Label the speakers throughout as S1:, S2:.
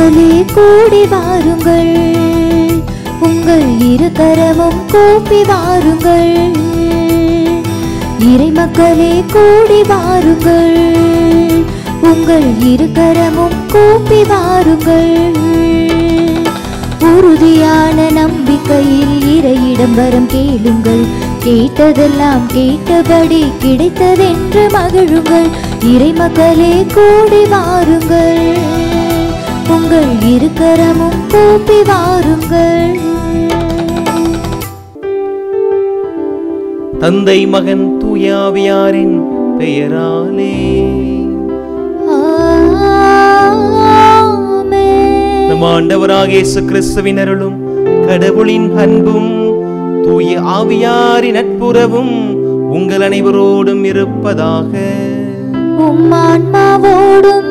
S1: மக்களே கூடி வாருங்கள் உங்கள் இரு கரமும் கூப்பி வாருங்கள் இறை மக்களே கூடி வாருங்கள் உங்கள் இரு கரமும் கூப்பி வாருங்கள் உறுதியான நம்பிக்கையில் இறையிடம் வரம் கேளுங்கள் கேட்டதெல்லாம் கேட்டபடி கிடைத்ததென்று மகிழுங்கள் இறை மக்களே கூடி வாருங்கள் உங்கள் இருக்கரமும் கூப்பி வாருங்கள்
S2: தந்தை மகன் தூயாவியாரின் பெயராலே
S1: ஆமென்.
S2: நம் ஆண்டவராக இயேசு கிறிஸ்துவின் அருளும் கடவுளின் அன்பும் தூய ஆவியாரின் நட்புறவும் உங்கள் அனைவரோடும் இருப்பதாக
S1: உம் ஆன்மாவோடும்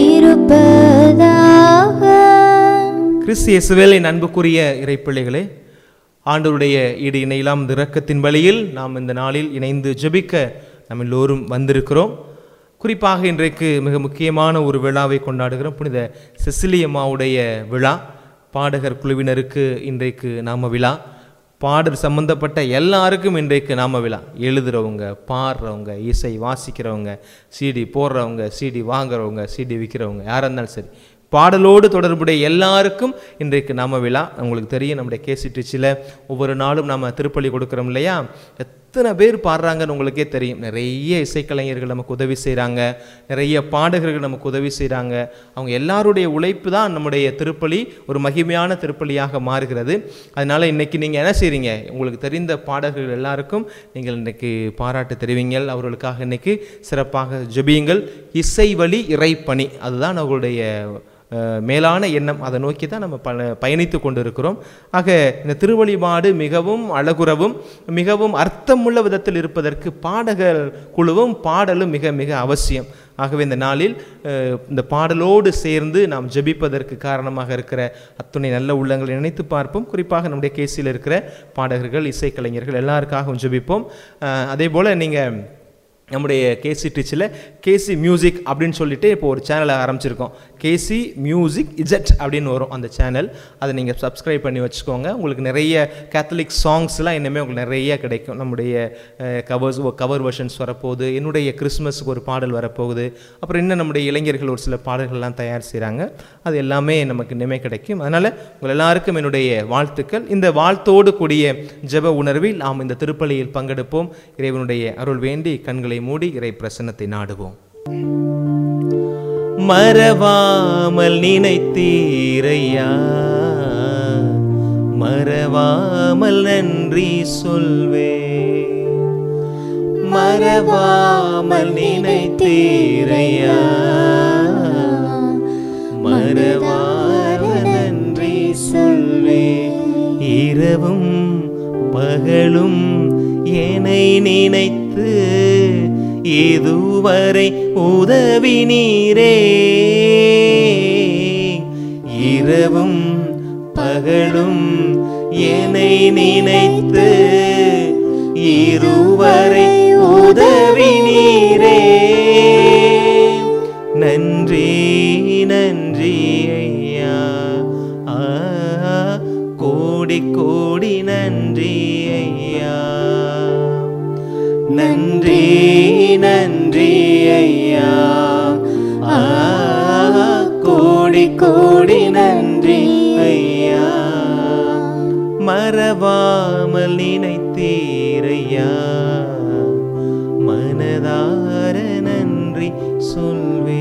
S1: இருப்பதாக
S2: கிறிஸ்து இயேசுவில் என் அன்புக்குரிய இறைப்பிள்ளைகளே ஆண்டவருடைய ஈடு இணையிலாம் இந்த இரக்கத்தின் வழியில் நாம் இந்த நாளில் இணைந்து ஜெபிக்க நாம் எல்லோரும் வந்திருக்கிறோம் குறிப்பாக இன்றைக்கு மிக முக்கியமான ஒரு விழாவை கொண்டாடுகிறோம் புனித செசிலியம்மாவுடைய விழா பாடகர் குழுவினருக்கு இன்றைக்கு நாம விழா பாடல் சம்பந்தப்பட்ட எல்லாருக்கும் இன்றைக்கு நாம விழா எழுதுறவங்க பாடுறவங்க இசை வாசிக்கிறவங்க சிடி போடுறவங்க சிடி வாங்குறவங்க சிடி விற்கிறவங்க யாராக இருந்தாலும் சரி பாடலோடு தொடர்புடைய எல்லாருக்கும் இன்றைக்கு நாம விழா உங்களுக்கு தெரியும் நம்முடைய கேசி டிச்சில் ஒவ்வொரு நாளும் நாம திருப்பலி கொடுக்குறோம் இல்லையா எத்தனை பேர் பாடுறாங்கன்னு உங்களுக்கே தெரியும் நிறைய இசைக்கலைஞர்கள் நமக்கு உதவி செய்கிறாங்க நிறைய பாடகர்கள் நமக்கு உதவி செய்கிறாங்க அவங்க எல்லாருடைய உழைப்பு தான் நம்முடைய திருப்பலி ஒரு மகிமையான திருப்பலியாக மாறுகிறது அதனால் இன்னைக்கு நீங்கள் என்ன செய்கிறீங்க உங்களுக்கு தெரிந்த பாடகர்கள் எல்லாருக்கும் நீங்கள் இன்னைக்கு பாராட்டு தெரிவிங்கள் அவர்களுக்காக இன்னைக்கு சிறப்பாக ஜெபியுங்கள் இசை வழி இறைப்பணி அதுதான் அவர்களுடைய அஹ், மேலான எண்ணம் அதை நோக்கி தான் நம்ம ப பயணித்து கொண்டிருக்கிறோம் ஆக இந்த திருவழிபாடு மிகவும் அழகுறவும் மிகவும் அர்த்தமுள்ள விதத்தில் இருப்பதற்கு பாடகர் குழுவும் பாடலும் மிக மிக அவசியம் ஆகவே இந்த நாளில் அஹ், இந்த பாடலோடு சேர்ந்து நாம் ஜெபிப்பதற்கு காரணமாக இருக்கிற அத்துணை நல்ல உள்ளங்களை நினைத்து பார்ப்போம் குறிப்பாக நம்முடைய கேசியில் இருக்கிற பாடகர்கள் இசைக்கலைஞர்கள் எல்லாருக்காகவும் ஜெபிப்போம் அஹ், அதே போல் நீங்கள் நம்முடைய கேசி டிச்சில் கேசி மியூசிக் அப்படின்னு சொல்லிட்டு இப்போ ஒரு சேனலை ஆரம்பிச்சிருக்கோம் கேசி மியூசிக் இஜெட் அப்படின்னு வரும் அந்த சேனல் அதை நீங்கள் சப்ஸ்கிரைப் பண்ணி வச்சுக்கோங்க உங்களுக்கு நிறைய கேத்தலிக் சாங்ஸ்லாம் இனிமேல் உங்களுக்கு நிறைய கிடைக்கும் நம்முடைய கவர்ஸ் கவர் வெர்ஷன்ஸ் வரப்போகுது என்னுடைய கிறிஸ்மஸுக்கு ஒரு பாடல் வரப்போகுது அப்புறம் இன்னும் நம்முடைய இளைஞர்கள் ஒரு சில பாடல்கள்லாம் தயார் செய்கிறாங்க அது எல்லாமே நமக்கு இனிமேல் கிடைக்கும் அதனால் உங்கள் எல்லாருக்கும் என்னுடைய வாழ்த்துக்கள் இந்த வாழ்த்தோடு கூடிய ஜெப உணர்வில் நாம் இந்த திருப்பலியில் பங்கெடுப்போம் இறைவனுடைய அருள் வேண்டி கண்களை மூடி இறை பிரசன்னத்தை நாடுவோம் மறவாமல் நினைத்தீரையா மறவாமல் நன்றி சொல்வே மறவாமல் நினைத்தீரையா மறவார நன்றி சொல்வே இரவும் பகலும் என்னை நினைத்து இதுவரை உதவி நீரே இரவும் பகலும் என்னை நினைத்து இருவரை உதவி நீரே நன்றி நன்றி ஐயா ஆ, கோடி கோடி நன்றி ஐயா நன்றி நன்றி ஐயா ஆ, கோடி கோடி நன்றி ஐயா மறவாமல் நினைத்தீரையா மனதார நன்றி சொல்வே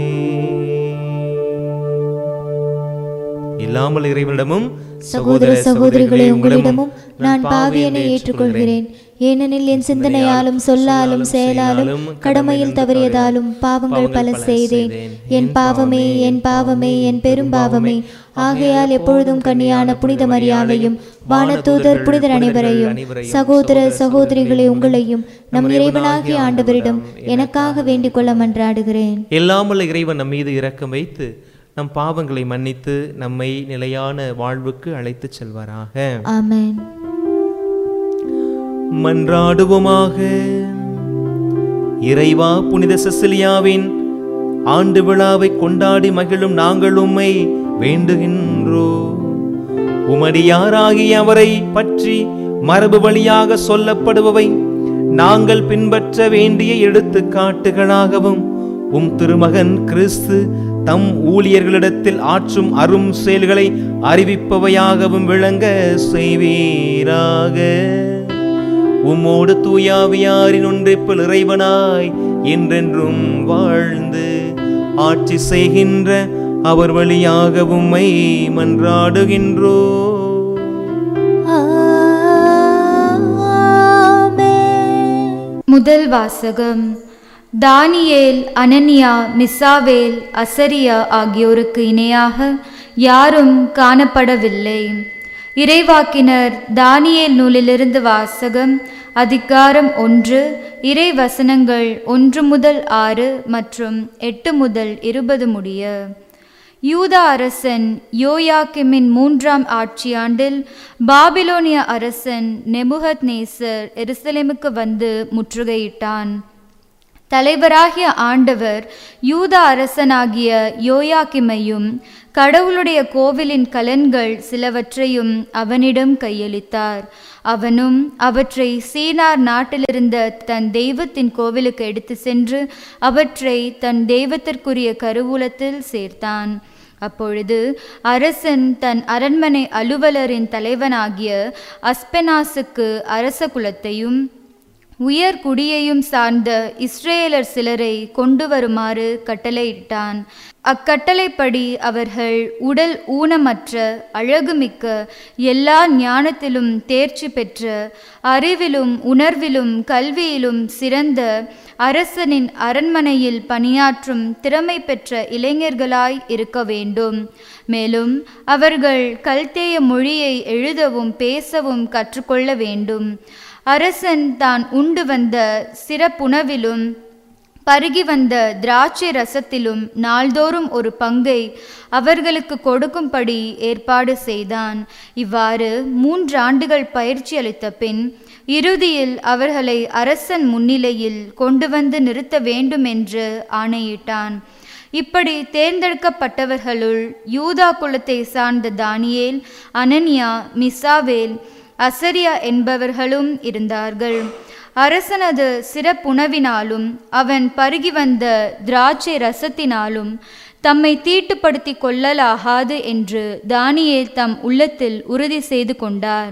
S2: இல்லாமல் இறைவனிடமும்
S1: சகோதர சகோதரிகளே உங்களிடமும் நான் பாவியனை ஏற்றுக்கொள்கிறேன் ஏனெனில் என் சிந்தனையாலும் சொல்லாலும் செயலாலும் கடமையில் தவறியதாலும் பாவங்கள் பல செய்தேன் என் பாவமே என் பாவமே என் பெரும் பாவமே ஆகையால் எப்பொழுதும் கன்னியான புனித மரியாதையும் வானதூதர் புனிதர் அனைவரையும் சகோதர சகோதரிகளே உங்களையும் நம் இறைவனாகிய ஆண்டவரிடம் எனக்காக வேண்டிக் கொள்ள மன்றாடுகிறேன்
S2: எல்லாமல்ல இறைவன் நம் மீது இரக்கம் வைத்து நம் பாவங்களை மன்னித்து நம்மை நிலையான வாழ்வுக்கு அழைத்துச் செல்வாராக
S1: ஆமென்
S2: மன்றாடுவோமாக இறைவா புனித செசிலியாவின் ஆண்டு விழாவை கொண்டாடி மகிழும் நாங்கள் உம்மை வேண்டுகின்றோ உமடியாராகிய அவரை பற்றி மரபு வழியாக சொல்லப்படுபவை நாங்கள் பின்பற்ற வேண்டிய எடுத்துக்காட்டுகளாகவும் உம் திருமகன் கிறிஸ்து தம் ஊழியர்களிடத்தில் ஆற்றும் அரும் செயல்களை அறிவிப்பவையாகவும் விளங்க செய்வீராக உம்மோடு தூயாவியாரின் ஒன்றிப்பில் இறைவனாய் என்றென்றும் வாழ்ந்து ஆட்சி செய்கின்ற அவர் வழியாக உம்மை மன்றாடுகின்றோ
S3: முதல் வாசகம் தானியேல் அனனியா மிசாவேல் அசரியா ஆகியோருக்கு இணையாக யாரும் காணப்படவில்லை இறைவாக்கினர் தானியேல் நூலிலிருந்து வாசகம் அதிகாரம் ஒன்று இறை வசனங்கள் ஒன்று முதல் ஆறு மற்றும் எட்டு முதல் இருபது முடிய யூதா அரசன் யோயாக்கிமின் மூன்றாம் ஆட்சியாண்டில் பாபிலோனிய அரசன் நெபுகத் நேசர் எருசலேமுக்கு வந்து முற்றுகையிட்டான் தலைவராகிய ஆண்டவர் யூதா அரசனாகிய யோயாக்கிமையும் கடவுளுடைய கோவிலின் கலன்கள் சிலவற்றையும் அவனிடம் கையளித்தார் அவனும் அவற்றை சீனார் நாட்டிலிருந்த தன் தெய்வத்தின் கோவிலுக்கு எடுத்து சென்று அவற்றை தன் தெய்வத்திற்குரிய கருவூலத்தில் சேர்த்தான் அப்பொழுது அரசன் தன் அரண்மனை அலுவலரின் தலைவனாகிய அஸ்பெனாசுக்கு அரச குலத்தையும் உயர் குடியையும் சார்ந்த இஸ்ரேலர் சிலரை கொண்டு வருமாறு கட்டளையிட்டான் அக்கட்டளைப்படி அவர்கள் உடல் ஊனமற்ற அழகுமிக்க எல்லா ஞானத்திலும் தேர்ச்சி பெற்ற அறிவிலும் உணர்விலும் கல்வியிலும் சிறந்த அரசனின் அரண்மனையில் பணியாற்றும் திறமை பெற்ற இளைஞர்களாய் இருக்க வேண்டும் மேலும் அவர்கள் கல்தேய மொழியை எழுதவும் பேசவும் கற்றுக்கொள்ள வேண்டும் அரசன் தான் உண்டு வந்த சிறப்புணவிலும் பருகி வந்த திராட்சை ரசத்திலும் நாள்தோறும் ஒரு பங்கை அவர்களுக்கு கொடுக்கும்படி ஏற்பாடு செய்தான் இவ்வாறு மூன்றாண்டுகள் பயிற்சி அளித்த பின் இறுதியில் அவர்களை அரசன் முன்னிலையில் கொண்டு வந்து நிறுத்த வேண்டும் என்று ஆணையிட்டான் இப்படி தேர்ந்தெடுக்கப்பட்டவர்களுள் யூதா குலத்தை சார்ந்த தானியேல் அனனியா மிசாவேல் அசரியா என்பவர்களும் இருந்தார்கள் அரசனது சிறப்புணவினாலும் அவன் பருகி வந்த திராட்சை ரசத்தினாலும் தம்மை தீட்டுப்படுத்தி கொள்ளலாகாது என்று தானியேல் தம் உள்ளத்தில் உறுதி செய்து கொண்டார்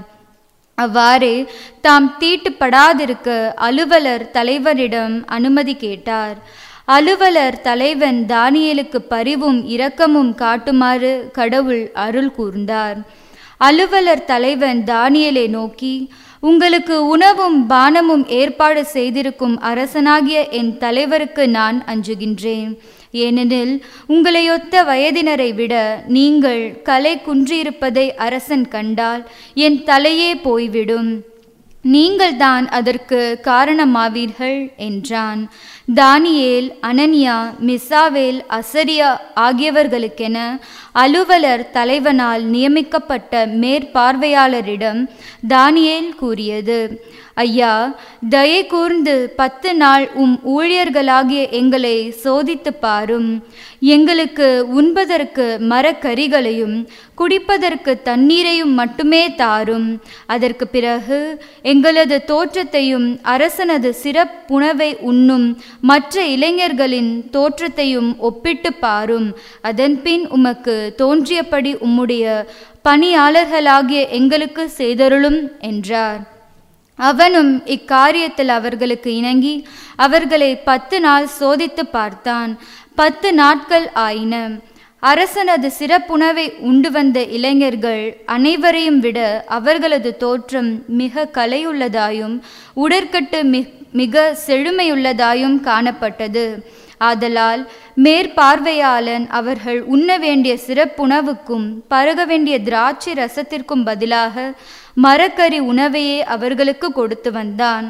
S3: அவ்வாறே தாம் தீட்டுப்படாதிருக்க அலுவலர் தலைவரிடம் அனுமதி கேட்டார் அலுவலர் தலைவன் தானியேலுக்கு பரிவும் இரக்கமும் காட்டுமாறு கடவுள் அருள் கூர்ந்தார் அலுவலர் தலைவன் தானியேலை நோக்கி உங்களுக்கு உணவும் பானமும் ஏற்பாடு செய்திருக்கும் அரசனாகிய என் தலைவருக்கு நான் அஞ்சுகின்றேன் ஏனெனில் உங்களையொத்த வயதினரை விட நீங்கள் கலை குன்றியிருப்பதை அரசன் கண்டால் என் தலையே போய்விடும் நீங்கள்தான் அதற்கு காரணமாவீர்கள் என்றான் தானியேல் அனனியா மிசாவேல் அசரியா ஆகியவர்களுக்கென அலுவலர் தலைவனால் நியமிக்கப்பட்ட மேற்பார்வையாளரிடம் தானியேல் கூறியது ஐயா தயை கூர்ந்து பத்து நாள் உம் ஊழியர்களாகிய எங்களை சோதித்து பாரும் எங்களுக்கு உண்பதற்கு மரக்கறிகளையும் குடிப்பதற்கு தண்ணீரையும் மட்டுமே தாரும் அதற்கு பிறகு எங்களது தோற்றத்தையும் அரசனது சிறப்புணவை உண்ணும் மற்ற இளைஞர்களின் தோற்றத்தையும் ஒப்பிட்டு பாரும் அதன்பின் உமக்கு தோன்றியபடி உம்முடைய பணியாளர்களாகிய எங்களுக்கு செய்தருளும் என்றார் அவனும் இக்காரியத்தில் அவர்களுக்கு இணங்கி அவர்களை பத்து நாள் சோதித்து பார்த்தான் பத்து நாட்கள் ஆயின அரசனது சிறப்புணவை உண்டு வந்த இளைஞர்கள் அனைவரையும் விட அவர்களது தோற்றம் மிக கலையுள்ளதாயும் உடற்கட்டு மிக செழுமையுள்ளதாயும் காணப்பட்டது ஆதலால் மேற்பார்வையாளன் அவர்கள் உண்ண வேண்டிய சிறப்புணவுக்கும் பருக வேண்டிய திராட்சை ரசத்திற்கும் பதிலாக மரக்கறி உணவையே அவர்களுக்கு கொடுத்து வந்தான்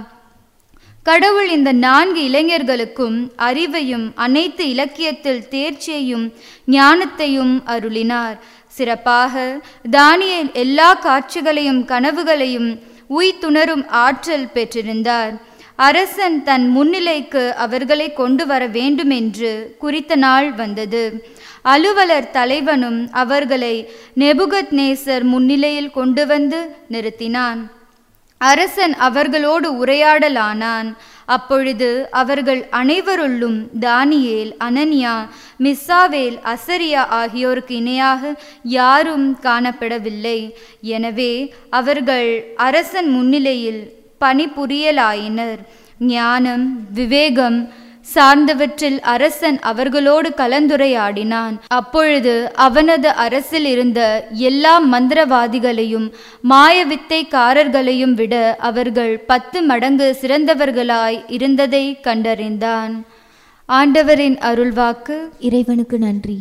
S3: கடவுள் இந்த நான்கு இளைஞர்களுக்கும் அறிவையும் அனைத்து இலக்கியத்தில் தேர்ச்சியையும் ஞானத்தையும் அருளினார் சிறப்பாக தானியேல் எல்லா காட்சிகளையும் கனவுகளையும் உய்த்துணரும் ஆற்றல் பெற்றிருந்தார் அரசன் தன் முன்னிலைக்கு அவர்களை கொண்டு வர வேண்டுமென்று குறித்த நாள் வந்தது அலுவலர் தலைவனும் அவர்களை நெபுகத் நேசர் முன்னிலையில் கொண்டு வந்து நிறுத்தினான் அரசன் அவர்களோடு உரையாடலானான் அப்பொழுது அவர்கள் அனைவருள்ளும் தானியேல் அனனியா மிஸ்ஸாவேல் அசரியா ஆகியோருக்கு இணையாக யாரும் காணப்படவில்லை எனவே அவர்கள் அரசன் முன்னிலையில் பணிபுரியலாயினர் ஞானம் விவேகம் சார்ந்தவற்றில் அரசன் அவர்களோடு கலந்துரையாடினான் அப்பொழுது அவனது அரசில் இருந்த எல்லா மந்திரவாதிகளையும் மாயவித்தைக்காரர்களையும் விட அவர்கள் பத்து மடங்கு சிறந்தவர்களாய் இருந்ததை கண்டறிந்தான் ஆண்டவரின் அருள்வாக்கு
S1: இறைவனுக்கு நன்றி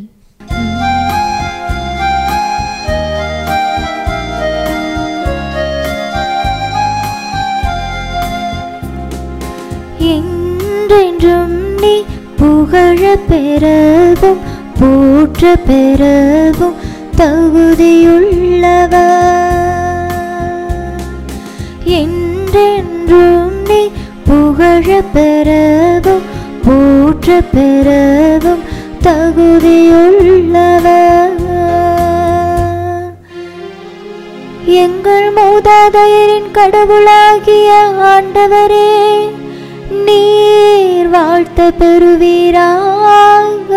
S1: என்றென்றும் நீ புகழ பெறவும் போற்ற பெறவும் தகுதியுள்ளவர் என்றென்றும் நீ புகழ பெறவும் போற்ற பெறவும் தகுதியுள்ளவர் எங்கள் மூதாதையரின் கடவுளாகிய ஆண்டவரே நீர் வாழ்த்த பெறுவீராக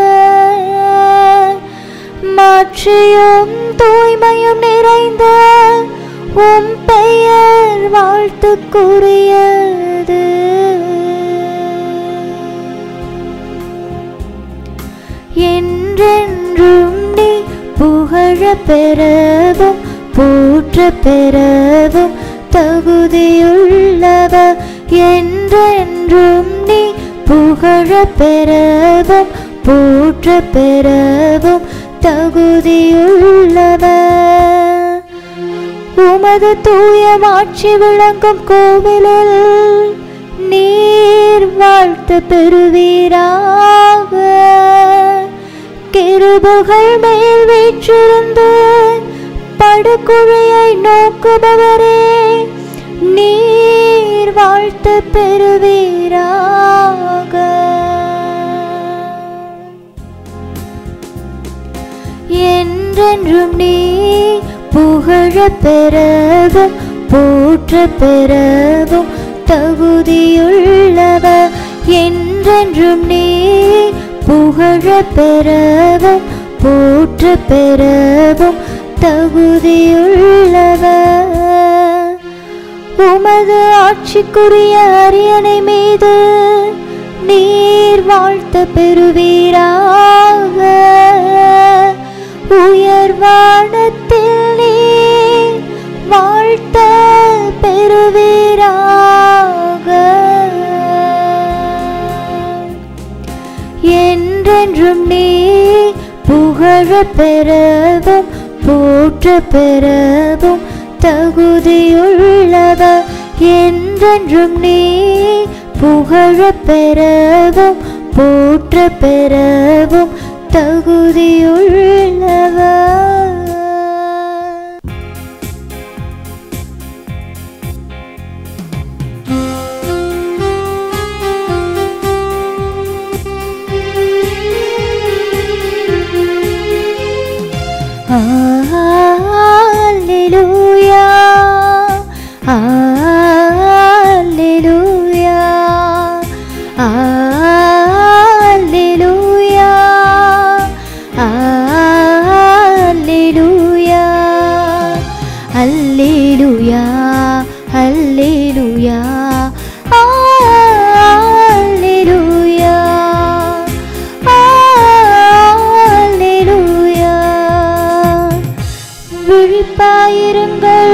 S1: மாற்றியும் தூய்மையும் நிறைந்த உம் பெயர் வாழ்த்துக்குரியது என்றென்றும் நீ புகழ பெறவும் போற்ற பெறவும் தகுதியுள்ளவர் என்றென்றும் நீ புகழ பெறவும் போற்ற பெறவும் தகுதியுள்ளவர் உமது தூய மாட்சி விளங்கும் கோவிலில் நீர் வாழ்த்து பெறுவீராக கிருபுகள் மேல் வீற்றிருந்து படுகுழியை நோக்குபவரே நீர் வாழ்த்து பெறுவீராக என்றென்றும் நீ புகழ பெறவும் போற்ற பெறவும் தகுதியுள்ளவர் என்றென்றும் நீ புகழ பெறவும் போற்ற பெறவும் தகுதியுள்ளவர் உமது ஆட்சிக்குரிய அரியணை மீது நீர் வாழ்த்த பெறுவீராக உயர்வானத்தில் நீர் வாழ்த்த பெறுவீராக என்றென்றும் நீ புகழ பெறவும் போற்ற பெறவும் தகுதியுள்ளவர் என்றென்றும் நீ புகழ பெறவும் போற்ற பெறவும் தகுதியுள்ளவர் Alleluia. Alleluia. Alleluia. Alleluia. Alleluia. Alleluia. Alleluia. Alleluia. விழிப்பாயிருங்கள்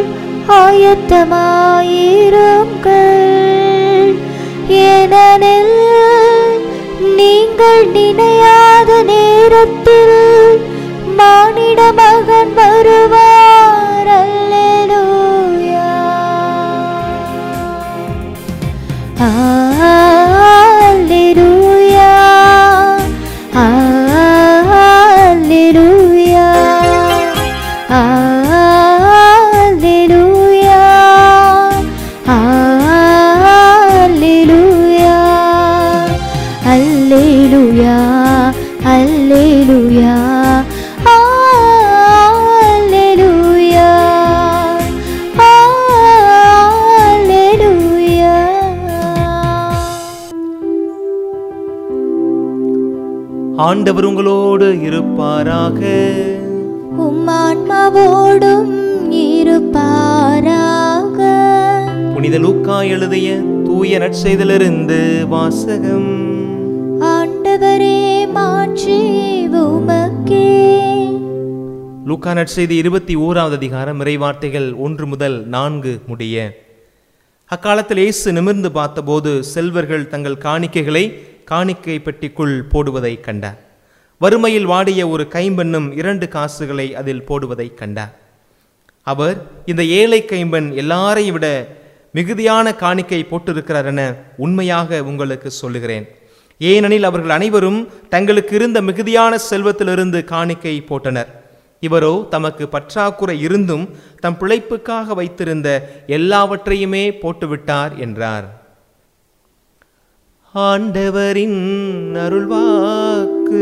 S1: ஆயத்தமாயிருங்கள் ஏனெனில் நீங்கள் நினையாத நேரத்தில் மானிட மகன் வருவார் அல்லேலூயா Alleluia. Alleluia. Alleluia. Alleluia.
S2: ஆண்டவர் உங்களோடு இருப்பாராக
S1: உம்மான்மாவோடும் இருப்பாராக
S2: புனித லூக்கா எழுதிய தூய நற்செய்திலிருந்து வாசகம்
S1: ஆண்டவரே மாற்றி உமக்கே
S2: லூக்கா நற்செய்தி இருபத்தி ஓராவது அதிகாரம் இறைவார்த்தைகள் ஒன்று முதல் நான்கு முடிய அக்காலத்தில் இயேசு நிமிர்ந்து பார்த்தபோது செல்வர்கள் தங்கள் காணிக்கைகளை காணிக்கை பெட்டிக்குள் போடுவதை கண்டார் வறுமையில் வாடிய ஒரு கைம்பெண்ணும் இரண்டு காசுகளை அதில் போடுவதை கண்டார் அவர் இந்த ஏழை கைம்பெண் எல்லாரையும் விட மிகுதியான காணிக்கை போட்டிருக்கிறார் என உண்மையாக உங்களுக்கு சொல்லுகிறேன் ஏனெனில் அவர்கள் அனைவரும் தங்களுக்கு இருந்த மிகுதியான செல்வத்திலிருந்து காணிக்கை போட்டனர் இவரோ தமக்கு பற்றாக்குறை இருந்தும் தம் பிழைப்புக்காக வைத்திருந்த எல்லாவற்றையுமே போட்டுவிட்டார் என்றார் ஆண்டவரின் அருள்வாக்கு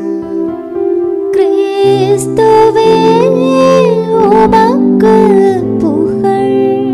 S1: கிறிஸ்துவே உமக்கு புகழ்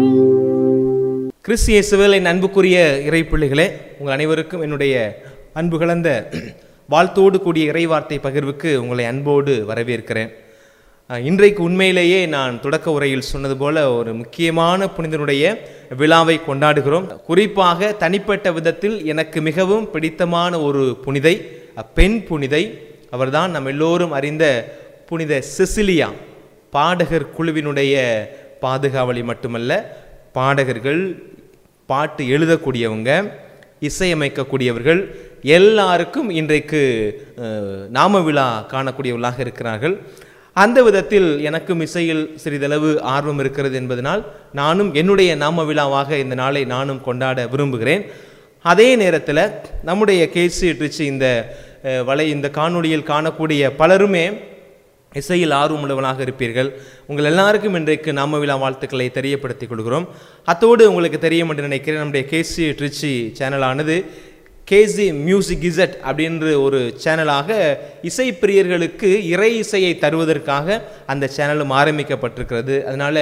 S2: கிறிஸ்து இயேசுவில் என் அன்புக்குரிய இறைப்பிள்ளைகளே உங்கள் அனைவருக்கும் என்னுடைய அன்பு கலந்த வாழ்த்தோடு கூடிய இறைவார்த்தை பகிர்வுக்கு உங்களை அன்போடு வரவேற்கிறேன் அஹ், இன்றைக்கு உண்மையிலேயே நான் தொடக்க உரையில் சொன்னது போல ஒரு முக்கியமான புனிதனுடைய விழாவை கொண்டாடுகிறோம் குறிப்பாக தனிப்பட்ட விதத்தில் எனக்கு மிகவும் பிடித்தமான ஒரு புனிதை அஹ், பெண் புனிதை அவர்தான் நம் எல்லோரும் அறிந்த புனித செசிலியா பாடகர் குழுவினுடைய பாதுகாவலி மட்டுமல்ல பாடகர்கள் பாட்டு எழுதக்கூடியவங்க இசையமைக்கக்கூடியவர்கள் எல்லாருக்கும் இன்றைக்கு அஹ், நாம விழா காணக்கூடியவர்களாக இருக்கிறார்கள் அந்த விதத்தில் எனக்கும் இசையில் சிறிதளவு ஆர்வம் இருக்கிறது என்பதனால் நானும் என்னுடைய நாம விழாவாக இந்த நாளை நானும் கொண்டாட விரும்புகிறேன் அதே நேரத்தில் நம்முடைய கேசி ட்ரிச்சி இந்த அஹ், வலை இந்த காணொளியில் காணக்கூடிய பலருமே இசையில் ஆர்வமுள்ளவனாக இருப்பீர்கள் உங்கள் எல்லாருக்கும் இன்றைக்கு நாம விழா வாழ்த்துக்களை தெரியப்படுத்திக் கொள்கிறோம் அத்தோடு உங்களுக்கு தெரியும் என்று நினைக்கிறேன் நம்முடைய கேசி ட்ரிச்சி சேனலானது கேசி மியூசிக் இசட் அப்படின்ற ஒரு சேனலாக இசை பிரியர்களுக்கு இறை இசையை தருவதற்காக அந்த சேனலும் ஆரம்பிக்கப்பட்டிருக்கிறது அதனால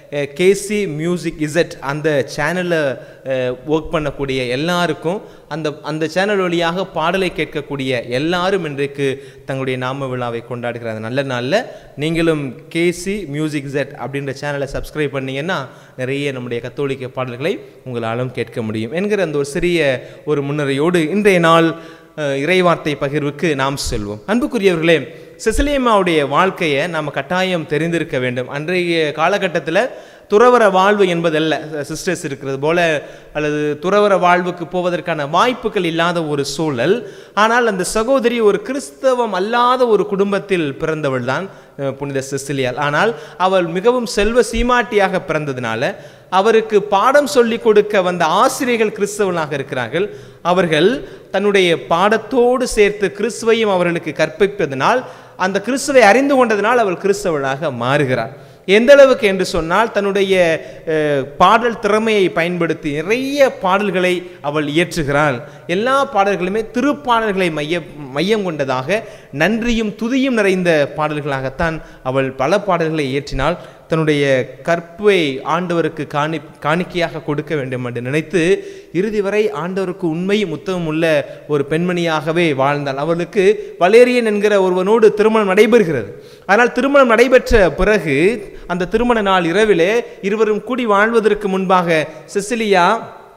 S2: கேசி மியூசிக் இசட் அந்த சேனலில் ஒர்க் பண்ணக்கூடிய எல்லாருக்கும் அந்த அந்த சேனல் வழியாக பாடலை கேட்கக்கூடிய எல்லாரும் இன்றைக்கு தங்களுடைய நாம விழாவை கொண்டாடுகிற அந்த நல்ல நாளில் நீங்களும் கேசி மியூசிக் இசட் அப்படின்ற சேனலை சப்ஸ்கிரைப் பண்ணீங்கன்னா நிறைய நம்முடைய கத்தோலிக்க பாடல்களை உங்களாலும் கேட்க முடியும் என்கிற அந்த ஒரு சிறிய ஒரு முன்னுரையோடு இன்றைய நாள் அஹ், இறைவார்த்தை பகிர்வுக்கு நாம் செல்வோம் அன்புக்குரியவர்களே செசிலியம்மாவுடைய வாழ்க்கையை நாம் கட்டாயம் தெரிந்திருக்க வேண்டும் அன்றைய காலகட்டத்தில் துறவர வாழ்வு என்பதல்ல சிஸ்டர்ஸ் இருக்கிறது போல அல்லது துறவர வாழ்வுக்கு போவதற்கான வாய்ப்புகள் இல்லாத ஒரு சூழல் ஆனால் அந்த சகோதரி ஒரு கிறிஸ்தவம் அல்லாத ஒரு குடும்பத்தில் பிறந்தவள் தான் அஹ், புனித செசிலியால் ஆனால் அவள் மிகவும் செல்வ சீமாட்டியாக பிறந்ததினால அவருக்கு பாடம் சொல்லிக் கொடுக்க வந்த ஆசிரியர்கள் கிறிஸ்தவனாக இருக்கிறார்கள் அவர்கள் தன்னுடைய பாடத்தோடு சேர்த்து கிறிஸ்துவையும் அவர்களுக்கு கற்பிப்பதனால் அந்த கிறிஸ்துவை அறிந்து கொண்டதனால் அவள் கிறிஸ்தவனாக மாறுகிறார் எந்த அளவுக்கு என்று சொன்னால் தன்னுடைய அஹ், பாடல் திறமையை பயன்படுத்தி நிறைய பாடல்களை அவள் இயற்றுகிறாள் எல்லா பாடல்களுமே திருப்பாடல்களை மைய மையம் கொண்டதாக நன்றியும் துதியும் நிறைந்த பாடல்களாகத்தான் அவள் பல பாடல்களை இயற்றினாள் தன்னுடைய கற்பை ஆண்டவருக்கு காணி காணிக்கையாக கொடுக்க வேண்டும் என்று நினைத்து இறுதி வரை ஆண்டவருக்கு உண்மையும் உத்தமம் உள்ள ஒரு பெண்மணியாகவே வாழ்ந்தாள் அவளுக்கு வலேரியன் என்கிற ஒருவனோடு திருமணம் நடைபெறுகிறது ஆனால் திருமணம் நடைபெற்ற பிறகு அந்த திருமண நாள் இரவிலே இருவரும் கூடி வாழ்வதற்கு முன்பாக செசிலியா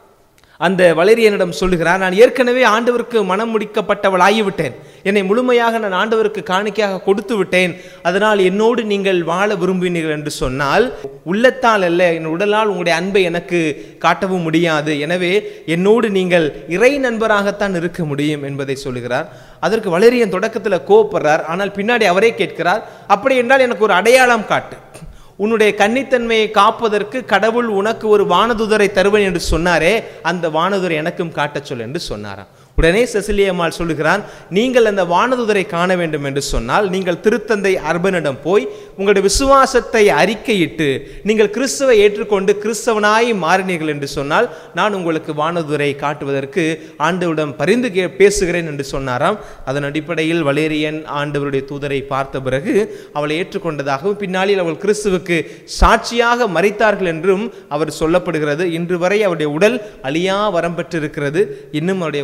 S2: அந்த வளரியனிடம் சொல்லுகிறார் நான் ஏற்கனவே ஆண்டவருக்கு மனம் முடிக்கப்பட்டவள் ஆகிவிட்டேன் என்னை முழுமையாக நான் ஆண்டவருக்கு காணிக்கையாக கொடுத்து விட்டேன் அதனால் என்னோடு நீங்கள் வாழ விரும்பினீர்கள் என்று சொன்னால் உள்ளத்தால் அல்ல என் உடலால் உங்களுடைய அன்பை எனக்கு காட்டவும் முடியாது எனவே என்னோடு நீங்கள் இறை நண்பராகத்தான் இருக்க முடியும் என்பதை சொல்லுகிறார் அதற்கு வளரியன் தொடக்கத்தில் கோவப்படுறார் ஆனால் பின்னாடி அவரே கேட்கிறார் அப்படி என்றால் எனக்கு ஒரு அடையாளம் காட்டு உன்னுடைய கன்னித்தன்மையை காப்பதற்கு கடவுள் உனக்கு ஒரு வானதுதரை தருவேன் என்று சொன்னாரே அந்த வானதுரை எனக்கும் காட்டச் சொல் என்று சொன்னாராம் உடனே செசிலியம்மாள் சொல்லுகிறான் நீங்கள் அந்த வானதுதரை காண வேண்டும் என்று சொன்னால் நீங்கள் திருத்தந்தை அர்பனிடம் போய் உங்களுடைய விசுவாசத்தை அறிக்கையிட்டு நீங்கள் கிறிஸ்துவை ஏற்றுக்கொண்டு கிறிஸ்தவனாய் மாறினீர்கள் என்று சொன்னால் நான் உங்களுக்கு வானதுரை காட்டுவதற்கு ஆண்டவரிடம் பரிந்து கே பேசுகிறேன் என்று சொன்னாராம் அதன் அடிப்படையில் வலேரியன் ஆண்டவருடைய தூதரை பார்த்த பிறகு அவளை ஏற்றுக்கொண்டதாகவும் பின்னாளில் அவள் கிறிஸ்துவுக்கு சாட்சியாக மறித்தார்கள் என்றும் அவர் சொல்லப்படுகிறது இன்று வரை அவருடைய உடல் அழியா வரம் பெற்றிருக்கிறது இன்னும் அவருடைய வரலாறை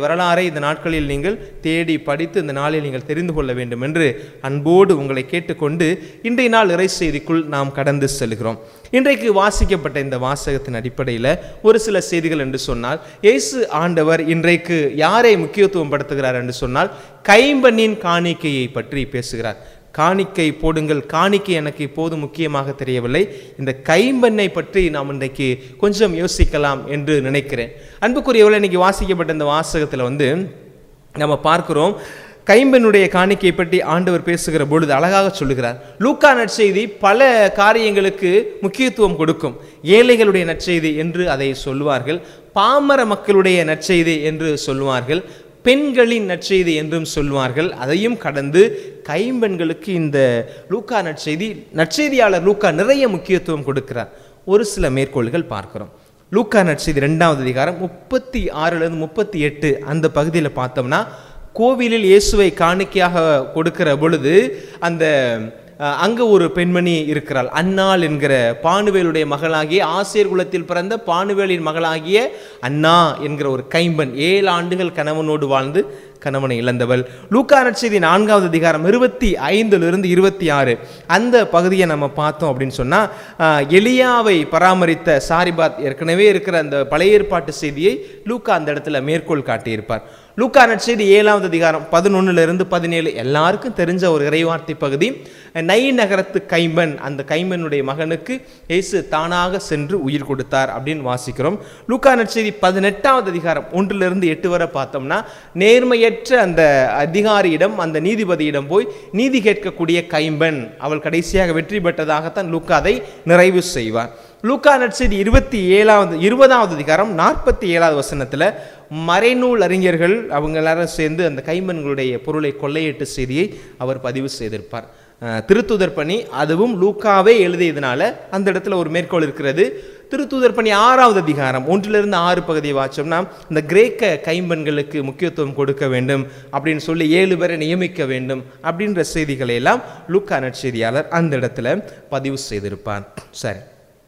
S2: விரிவாய் இந்த நாட்களில் நீங்கள் தேடி படித்து இந்த நாளில் நீங்கள் தெரிந்து கொள்ள வேண்டும் என்று அன்போடு உங்களை கேட்டுக்கொண்டு இன்றைய நாள் இறை செய்திக்குள் நாம் கடந்து செல்கிறோம் இன்றைக்கு வாசிக்கப்பட்ட இந்த வாசகத்தின் அடிப்படையில் ஒரு சில செய்திகள் என்று சொன்னால் இயேசு ஆண்டவர் இன்றைக்கு யாரை முக்கியத்துவம் படுத்துகிறார் என்று சொன்னால் கைம்பண்ணின் காணிக்கையை பற்றி பேசுகிறார் காணிக்கை போடுங்கள் காணிக்கை எனக்கு இப்போது முக்கியமாக தெரியவில்லை இந்த கைம்பெண்ணை பற்றி நாம் இன்றைக்கு கொஞ்சம் யோசிக்கலாம் என்று நினைக்கிறேன் அன்புக்குரியவர்கள் இன்னைக்கு வாசிக்கப்பட்ட இந்த வாசகத்தில் வந்து நம்ம பார்க்கிறோம் கைம்பெண்ணுடைய காணிக்கை பற்றி ஆண்டவர் பேசுகிற பொழுது அழகாக சொல்லுகிறார் லூக்கா நற்செய்தி பல காரியங்களுக்கு முக்கியத்துவம் கொடுக்கும் ஏழைகளுடைய நற்செய்தி என்று அதை சொல்லுவார்கள் பாமர மக்களுடைய நற்செய்தி என்று சொல்லுவார்கள் பெண்களின் நற்செய்தி என்றும் சொல்வார்கள் அதையும் கடந்து கைம்பெண்களுக்கு இந்த லூக்கா நற்செய்தி நற்செய்தியாளர் லூக்கா நிறைய முக்கியத்துவம் கொடுக்கிறார் ஒரு சில மேற்கோள்கள் பார்க்கிறோம் லூக்கா நற்செய்தி ரெண்டாவது அதிகாரம் முப்பத்தி ஆறுலேருந்து முப்பத்தி எட்டு அந்த பகுதியில் பார்த்தோம்னா கோவிலில் இயேசுவை காணிக்கையாக கொடுக்கிற பொழுது அந்த அஹ், அங்க ஒரு பெண்மணி இருக்கிறாள் அன்னாள் என்கிற பானுவேலுடைய மகளாகிய ஆசிரியர் குலத்தில் பிறந்த பானுவேலின் மகளாகிய அண்ணா என்கிற ஒரு கைம்பெண் ஏழு ஆண்டுகள் கணவனோடு வாழ்ந்து கணவனை இழந்தவள் லூக்கா நற்செய்தி நான்காவது அதிகாரம் இருபத்தி ஐந்திலிருந்து இருபத்தி ஆறு அந்த பகுதியை நம்ம பார்த்தோம் அப்படின்னு சொன்னால் எலியாவை பராமரித்த சாரிபாத் ஏற்கனவே இருக்கிற அந்த பழைய ஏற்பாட்டு செய்தியை லூக்கா அந்த இடத்துல மேற்கோள் காட்டியிருப்பார் லூக்கா நற்செய்தி ஏழாவது அதிகாரம் பதினொன்னுல இருந்து பதினேழு எல்லாருக்கும் தெரிஞ்ச ஒரு இறைவார்த்தை பகுதி நை நகரத்து கைம்பன் அந்த கைம்பனுடைய மகனுக்கு இயேசு தானாக சென்று உயிர் கொடுத்தார் அப்படின்னு வாசிக்கிறோம் லூக்கா நற்செய்தி பதினெட்டாவது அதிகாரம் ஒன்றிலிருந்து எட்டு வரை பார்த்தோம்னா நேர்மையற்ற அந்த அதிகாரியிடம் அந்த நீதிபதியிடம் போய் நீதி கேட்கக்கூடிய கைம்பன் அவள் கடைசியாக வெற்றி பெற்றதாகத்தான் லூக்கா அதை நிறைவு செய்வார் லூக்கா நற்செய்தி இருபத்தி ஏழாவது இருபதாவது அதிகாரம் நாற்பத்தி ஏழாவது வசனத்தில் மறைநூல் அறிஞர்கள் அவங்க எல்லாரும் சேர்ந்து அந்த கைம்பெண்களுடைய பொருளை கொள்ளையிட்ட செய்தியை அவர் பதிவு செய்திருப்பார் அஹ், திருத்துதர் பணி அதுவும் லூக்காவே எழுதியதுனால அந்த இடத்துல ஒரு மேற்கோள் இருக்கிறது திருத்தூதர் பணி ஆறாவது அதிகாரம் ஒன்றிலிருந்து ஆறு பகுதியை வாச்சோம்னா இந்த கிரேக்க கைம்பெண்களுக்கு முக்கியத்துவம் கொடுக்க வேண்டும் அப்படின்னு சொல்லி ஏழு பேரை நியமிக்க வேண்டும் அப்படின்ற செய்திகளை எல்லாம் லூக்கா நற்செய்தியாளர் அந்த இடத்துல பதிவு செய்திருப்பார் சரி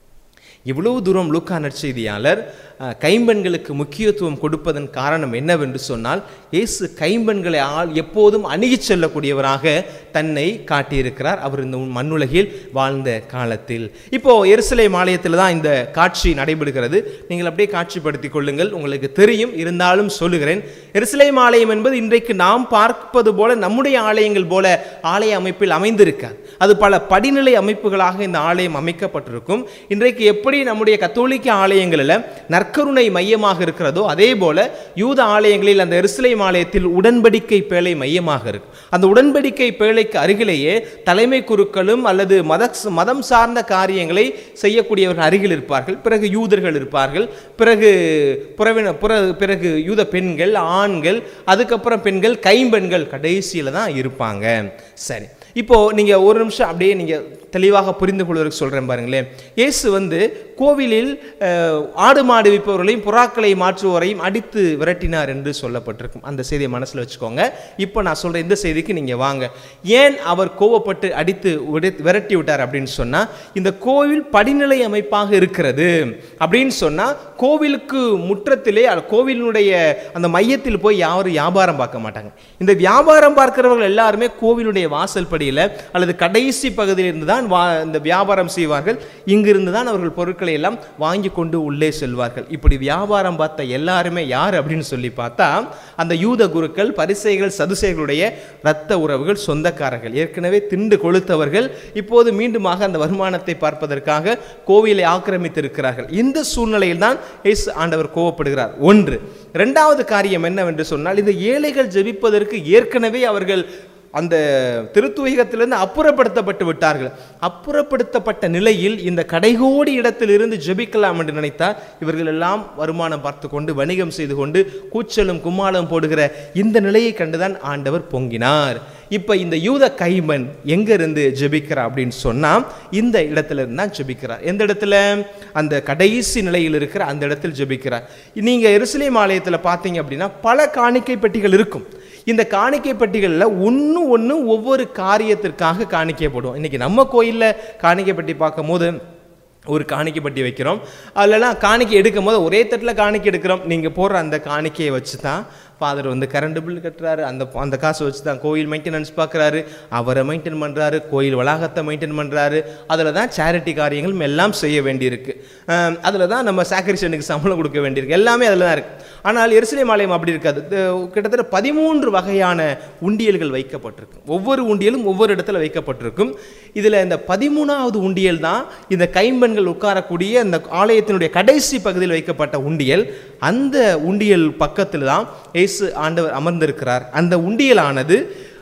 S2: இவ்வளவு தூரம் லூக்கா நற்செய்தியாளர் அஹ், கைம்பெண்களுக்கு முக்கியத்துவம் கொடுப்பதன் காரணம் என்னவென்று சொன்னால் இயேசு கைம்பெண்களை ஆள் எப்போதும் அணுகிச் செல்லக்கூடியவராக தன்னை காட்டியிருக்கிறார் அவர் இந்த மண்ணுலகில் வாழ்ந்த காலத்தில் இப்போ எருசலேம் ஆலயத்தில் தான் இந்த காட்சி நடைபெறுகிறது நீங்கள் அப்படியே காட்சிப்படுத்திக் கொள்ளுங்கள் உங்களுக்கு தெரியும் இருந்தாலும் சொல்லுகிறேன் எருசலேம் ஆலயம் என்பது இன்றைக்கு நாம் பார்ப்பது போல நம்முடைய ஆலயங்கள் போல ஆலய அமைப்பில் அமைந்திருக்காது அது பல படிநிலை அமைப்புகளாக இந்த ஆலயம் அமைக்கப்பட்டிருக்கும் இன்றைக்கு எப்படி நம்முடைய கத்தோலிக்க ஆலயங்களில் நற்கருணை மையமாக இருக்கிறதோ அதே போல யூத ஆலயங்களில் அந்த எருசலேம் ஆலயத்தில் உடன்படிக்கை பேழை மையமாக இருக்கு அந்த உடன்படிக்கை பேழைக்கு அருகிலேயே தலைமை குருக்களும் அல்லது மத மதம் சார்ந்த காரியங்களை செய்யக்கூடியவர்கள் அருகில் இருப்பார்கள் பிறகு யூதர்கள் இருப்பார்கள் பிறகு புறவின புற பிறகு யூத பெண்கள் ஆண்கள் அதுக்கப்புறம் பெண்கள் கைம்பெண்கள் கடைசியில் தான் இருப்பாங்க சரி இப்போ நீங்க ஒரு நிமிஷம் அப்படியே நீங்க தெளிவாக புரிந்து கொள்வதற்கு சொல்றேன் பாருங்களேன் இயேசு வந்து கோவிலில் அஹ், ஆடு மாடு விற்பவர்களையும் புறாக்களை மாற்றுவோரையும் அடித்து விரட்டினார் என்று சொல்லப்பட்டிருக்கும் அந்த செய்தியை மனசுல வச்சுக்கோங்க இப்போ நான் சொல்ற இந்த செய்திக்கு நீங்க வாங்க ஏன் அவர் கோவப்பட்டு அடித்து விட- விரட்டி விட்டார் அப்படின்னு சொன்னா இந்த கோவில் படிநிலை அமைப்பாக இருக்கிறது அப்படின்னு சொன்னா கோவிலுக்கு முற்றத்திலே அல்ல, கோவிலினுடைய அந்த மையத்தில் போய் யாரும் வியாபாரம் பார்க்க மாட்டாங்க இந்த வியாபாரம் பார்க்கிறவர்கள் எல்லாருமே கோவிலுடைய வாசல் படியில் அல்லது கடைசி பகுதியில் இருந்து தான் வா இந்த வியாபாரம் செய்வார்கள் இங்கிருந்து தான் அவர்கள் பொருட்களை எல்லாம் வாங்கி கொண்டு உள்ளே செல்வார்கள் இப்படி வியாபாரம் பார்த்த எல்லாருமே யார் அப்படின்னு சொல்லி பார்த்தா அந்த யூத குருக்கள் பரிசைகள் சதுசைகளுடைய இரத்த உறவுகள் சொந்தக்காரர்கள் ஏற்கனவே திண்டு கொளுத்தவர்கள் இப்போது மீண்டுமாக அந்த வருமானத்தை பார்ப்பதற்காக கோவிலை ஆக்கிரமித்திருக்கிறார்கள் இந்த சூழ்நிலையில் தான் இயேசு ஆண்டவர் கோவப்படுகிறார் ஒன்று இரண்டாவது காரியம் என்னவென்று சொன்னால் இந்த ஏழைகள் ஜெபிப்பதற்கு ஏற்கனவே அவர்கள் அந்த திருத்துவகத்திலிருந்து அப்புறப்படுத்தப்பட்டு விட்டார்கள் அப்புறப்படுத்தப்பட்ட நிலையில் இந்த கடைகோடி இடத்திலிருந்து ஜெபிக்கலாம் என்று நினைத்தால் இவர்கள் எல்லாம் வருமானம் பார்த்து கொண்டு வணிகம் செய்து கொண்டு கூச்சலும் கும்மாளம் போடுகிற இந்த நிலையை கண்டுதான் ஆண்டவர் பொங்கினார் இப்ப இந்த யூத கைமன் எங்க இருந்து ஜெபிக்கிறார் அப்படின்னு சொன்னா இந்த இடத்துல இருந்து தான் ஜெபிக்கிறார் எந்த இடத்துல அந்த கடைசி நிலையில் இருக்கிற அந்த இடத்தில் ஜெபிக்கிறார் நீங்க எருசலேம் ஆலயத்துல பார்த்தீங்க அப்படின்னா பல காணிக்கை பெட்டிகள் இருக்கும் இந்த காணிக்கை பெட்டிகளில் ஒன்று ஒன்று ஒவ்வொரு காரியத்திற்காக காணிக்கைப்படும் இன்னைக்கு நம்ம கோயிலில் காணிக்கை பெட்டி பார்க்கும்போது ஒரு காணிக்கை பெட்டி வைக்கிறோம் அதிலலாம் காணிக்கை எடுக்கும் போது ஒரே தட்டில் காணிக்கை எடுக்கிறோம் நீங்கள் போடுற அந்த காணிக்கையை வச்சு தான் ஃபாதர் வந்து கரண்ட் பில் கட்டுறாரு அந்த அந்த காசை வச்சு தான் கோயில் மெயின்டெனன்ஸ் பார்க்குறாரு அவரை மெயின்டைன் பண்ணுறாரு கோயில் வளாகத்தை மெயின்டைன் பண்ணுறாரு அதில் தான் சேரிட்டி காரியங்கள் எல்லாம் செய்ய வேண்டியிருக்கு அதில் தான் நம்ம சாக்ரிஷனுக்கு சம்பளம் கொடுக்க வேண்டியிருக்கு எல்லாமே அதில் தான் இருக்குது ஆனால் எருசலேம் ஆலயம் அப்படி இருக்காது இது கிட்டத்தட்ட பதிமூன்று வகையான உண்டியல்கள் வைக்கப்பட்டிருக்கு ஒவ்வொரு உண்டியலும் ஒவ்வொரு இடத்துல வைக்கப்பட்டிருக்கும் இதில் இந்த பதிமூணாவது உண்டியல் தான் இந்த கைம்பெண்கள் உட்காரக்கூடிய இந்த ஆலயத்தினுடைய கடைசி பகுதியில் வைக்கப்பட்ட உண்டியல் அந்த உண்டியல் பக்கத்தில் தான் இயேசு ஆண்டவர் அமர்ந்திருக்கிறார் அந்த உண்டியலானது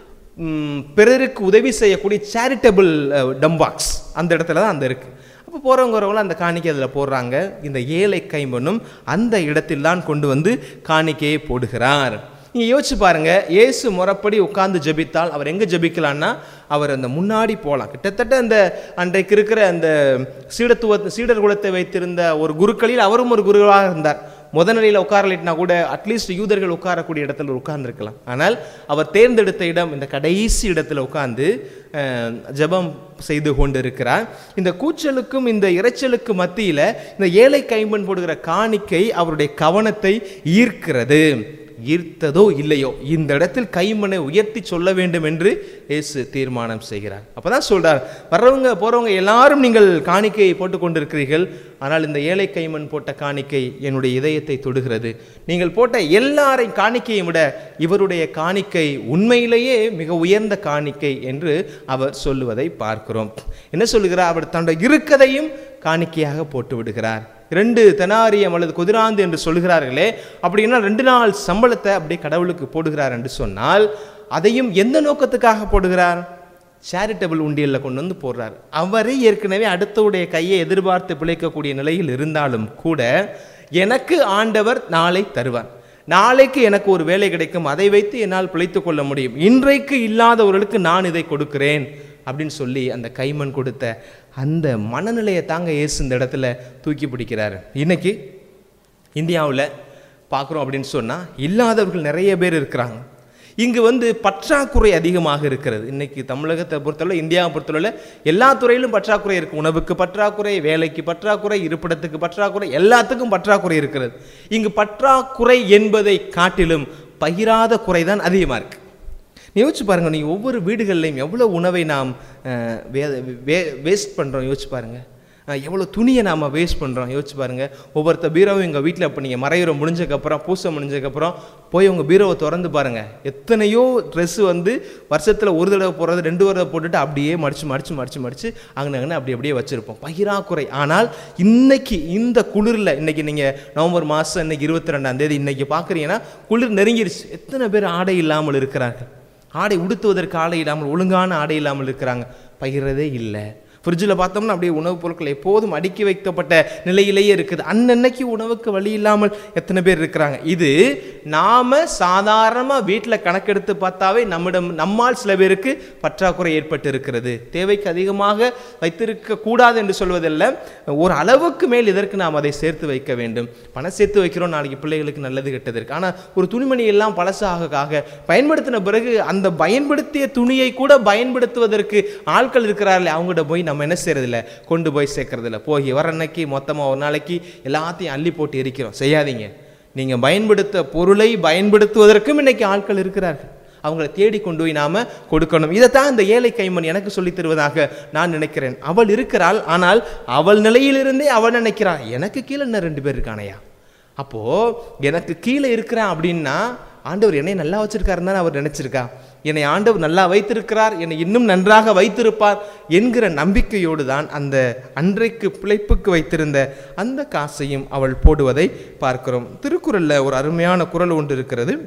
S2: ம், பிறருக்கு உதவி செய்யக்கூடிய சேரிட்டபிள் டம்பாக்ஸ் அந்த இடத்துல தான் அந்த இருக்குது அப்போ போகிறவங்க வரவங்களும் அந்த காணிக்கை அதில் போடுறாங்க இந்த ஏழை கைம்பனும் அந்த இடத்தில் தான் கொண்டு வந்து காணிக்கையை போடுகிறார் நீங்கள் யோசிச்சு பாருங்க இயேசு முறைப்படி உட்கார்ந்து ஜெபித்தால் அவர் எங்கே ஜெபிக்கலான்னா அவர் அந்த முன்னாடி போகலாம் கிட்டத்தட்ட அந்த அன்றைக்கு இருக்கிற அந்த சீடத்துவ சீடர் குலத்தை வைத்திருந்த ஒரு குருக்களில் அவரும் ஒரு குருவாக இருந்தார் முத நிலையில் உட்காரலிட்னா கூட அட்லீஸ்ட் யூதர்கள் உட்காரக்கூடிய இடத்துல உட்கார்ந்துருக்கலாம் ஆனால் அவர் தேர்ந்தெடுத்த இடம் இந்த கடைசி இடத்துல உட்கார்ந்து அஹ், ஜெபம் செய்து கொண்டு இருக்கிறார் இந்த கூச்சலுக்கும் இந்த இரைச்சலுக்கு மத்தியில் இந்த ஏழை கைம்பன் போடுகிற காணிக்கை அவருடைய கவனத்தை ஈர்க்கிறது ஈர்த்ததோ இல்லையோ இந்த இடத்தில் கைமனை உயர்த்தி சொல்ல வேண்டும் என்று இயேசு தீர்மானம் செய்கிறார் அப்பதான் சொல்றார் வர்றவங்க போறவங்க எல்லாரும் நீங்கள் காணிக்கையை போட்டு கொண்டிருக்கிறீர்கள் ஆனால் இந்த ஏழை கைமண் போட்ட காணிக்கை என்னுடைய இதயத்தை தொடுகிறது நீங்கள் போட்ட எல்லாரை காணிக்கையை விட இவருடைய காணிக்கை உண்மையிலேயே மிக உயர்ந்த காணிக்கை என்று அவர் சொல்லுவதை பார்க்கிறோம் என்ன சொல்லுகிறார் அவர் தன்னுடைய இருக்கதையும் காணிக்கையாக போட்டு விடுகிறார் ரெண்டு தெனாரியம் அல்லது குதிராந்து என்று சொல்கிறார்களே அப்படின்னா ரெண்டு நாள் சம்பளத்தை அப்படியே கடவுளுக்கு போடுகிறார் என்று சொன்னால் அதையும் எந்த நோக்கத்துக்காக போடுகிறார் சேரிட்டபிள் உண்டியலில் கொண்டு வந்து போடுறார் அவரே ஏற்கனவே அடுத்தவுடைய கையை எதிர்பார்த்து பிழைக்கக்கூடிய நிலையில் இருந்தாலும் கூட எனக்கு ஆண்டவர் நாளை தருவார் நாளைக்கு எனக்கு ஒரு வேலை கிடைக்கும் அதை வைத்து என்னால் பிழைத்துக் கொள்ள முடியும் இன்றைக்கு இல்லாதவர்களுக்கு நான் இதை கொடுக்கிறேன் அப்படின்னு சொல்லி அந்த கைமண் கொடுத்த அந்த மனநிலையை தாங்க இயேசு இந்த இடத்துல தூக்கி பிடிக்கிறாரு இன்னைக்கு இந்தியாவில் பார்க்குறோம் அப்படின்னு சொன்னால் இல்லாதவர்கள் நிறைய பேர் இருக்கிறாங்க இங்கு வந்து பற்றாக்குறை அதிகமாக இருக்கிறது இன்னைக்கு தமிழகத்தை பொறுத்தவரை இந்தியாவை பொறுத்தவரை எல்லா துறையிலும் பற்றாக்குறை இருக்கு உணவுக்கு பற்றாக்குறை வேலைக்கு பற்றாக்குறை இருப்பிடத்துக்கு பற்றாக்குறை எல்லாத்துக்கும் பற்றாக்குறை இருக்கிறது இங்கு பற்றாக்குறை என்பதை காட்டிலும் பகிராத குறைதான் அதிகமாக இருக்கு நீ யோசிச்சு பாருங்க நீ ஒவ்வொரு வீடுகள்லையும் எவ்வளோ உணவை நாம் அஹ், வே- வே- வேஸ்ட் பண்ணுறோம் யோசிச்சு பாருங்க அஹ், எவ்வளோ துணியை நாம் வேஸ்ட் பண்ணுறோம் யோசிச்சு பாருங்க ஒவ்வொருத்த பீரோவும் எங்கள் வீட்டில் இப்போ நீங்கள் மறையுறம் முடிஞ்சதுக்கப்புறம் பூசை முடிஞ்சதுக்கப்புறம் போய் உங்கள் பீரோவை திறந்து பாருங்க எத்தனையோ ட்ரெஸ்ஸு வந்து வருஷத்தில் ஒரு தடவை போடுறது ரெண்டு தடவை போட்டுட்டு அப்படியே மடிச்சு மடிச்சு மடிச்சு மடிச்சு அங்கே அங்கே அப்படி அப்படியே வச்சுருப்போம் பகிராக்குறை ஆனால் இன்னைக்கு இந்த குளிரில் இன்னைக்கு நீங்கள் நவம்பர் மாதம் இன்னைக்கு இருபத்தி ரெண்டாம் தேதி இன்னைக்கு பார்க்குறீங்கன்னா குளிர் நெருங்கிருச்சு எத்தனை பேர் ஆடை இல்லாமல் இருக்கிறார்கள் ஆடை உடுத்துவதற்கு ஆடை இல்லாமல் ஒழுங்கான ஆடை இல்லாமல் இருக்கிறாங்க பகிர்றதே இல்லை ஃப்ரிட்ஜில் பார்த்தோம்னா அப்படியே உணவுப் பொருட்கள் எப்போதும் அடுக்கி வைக்கப்பட்ட நிலையிலேயே இருக்குது அன்னன்னைக்கு உணவுக்கு வழி இல்லாமல் எத்தனை பேர் இருக்கிறாங்க இது நாம சாதாரணமாக வீட்டில் கணக்கெடுத்து பார்த்தாவே நம்மிடம் நம்மால் சில பேருக்கு பற்றாக்குறை ஏற்பட்டு இருக்கிறது தேவைக்கு அதிகமாக வைத்திருக்க கூடாது என்று சொல்வதல்ல ஒரு அளவுக்கு மேல் இதற்கு நாம் அதை சேர்த்து வைக்க வேண்டும் பணம் சேர்த்து வைக்கிறோம் நாளைக்கு பிள்ளைகளுக்கு நல்லது கெட்டது இருக்கு ஆனால் ஒரு துணிமணி எல்லாம் பழசாக ஆக பயன்படுத்தின பிறகு அந்த பயன்படுத்திய துணியை கூட பயன்படுத்துவதற்கு ஆட்கள் இருக்கிறார்களே அவங்ககிட்ட போய் நம்ம என்ன செய்யறதில்ல கொண்டு போய் சேர்க்கறதில்ல போய் வர அன்னைக்கு மொத்தமாக ஒரு நாளைக்கு எல்லாத்தையும் அள்ளி போட்டு எரிக்கிறோம் செய்யாதீங்க நீங்கள் பயன்படுத்த பொருளை பயன்படுத்துவதற்கும் இன்னைக்கு ஆட்கள் இருக்கிறார்கள் அவங்களை தேடி கொண்டு போய் நாம கொடுக்கணும் இதைத்தான் இந்த ஏழை கைமன் எனக்கு சொல்லித் தருவதாக நான் நினைக்கிறேன் அவள் இருக்கிறாள் ஆனால் அவள் நிலையிலிருந்தே அவள் நினைக்கிறாள் எனக்கு கீழே இன்னும் ரெண்டு பேர் இருக்கானையா அப்போ எனக்கு கீழே இருக்கிறேன் அப்படின்னா ஆண்டவர் என்னை நல்லா வச்சிருக்காருன்னு தானே அவர் நினைச்சிருக்கா என்னை ஆண்டவர் நல்லா வைத்திருக்கிறார் என்னை இன்னும் நன்றாக வைத்திருப்பார் என்கிற நம்பிக்கையோடு தான் அந்த அன்றைக்கு பிழைப்புக்கு வைத்திருந்த அந்த காசையும் அவள் போடுவதை பார்க்கிறோம் திருக்குறள்ல ஒரு அருமையான குறள் ஒன்று இருக்கிறது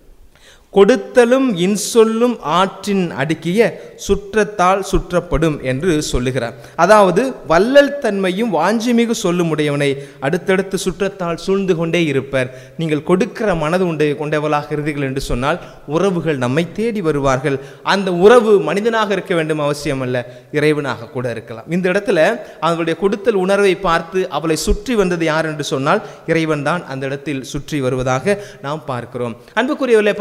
S2: கொடுத்தலும் இன்சொல்லும் ஆற்றின் அடுக்கிய சுற்றத்தால் சுற்றப்படும் என்று சொல்லுகிறார் அதாவது வள்ளல் தன்மையும் வாஞ்சிமிகு சொல்லுமுடையவனை அடுத்தடுத்து சுற்றத்தால் சூழ்ந்து கொண்டே இருப்பர் நீங்கள் கொடுக்கிற மனது உண்டு கொண்டவளாக இருந்தீர்கள் என்று சொன்னால் உறவுகள் நம்மை தேடி வருவார்கள் அந்த உறவு மனிதனாக இருக்க வேண்டும் அவசியம் அல்ல இறைவனாக கூட இருக்கலாம் இந்த இடத்துல அவளுடைய கொடுத்தல் உணர்வை பார்த்து அவளை சுற்றி வந்தது யார் என்று சொன்னால் இறைவன் தான் அந்த இடத்தில் சுற்றி வருவதாக நாம் பார்க்கிறோம் அன்புக்குரியவர்களே பல நேரங்களில்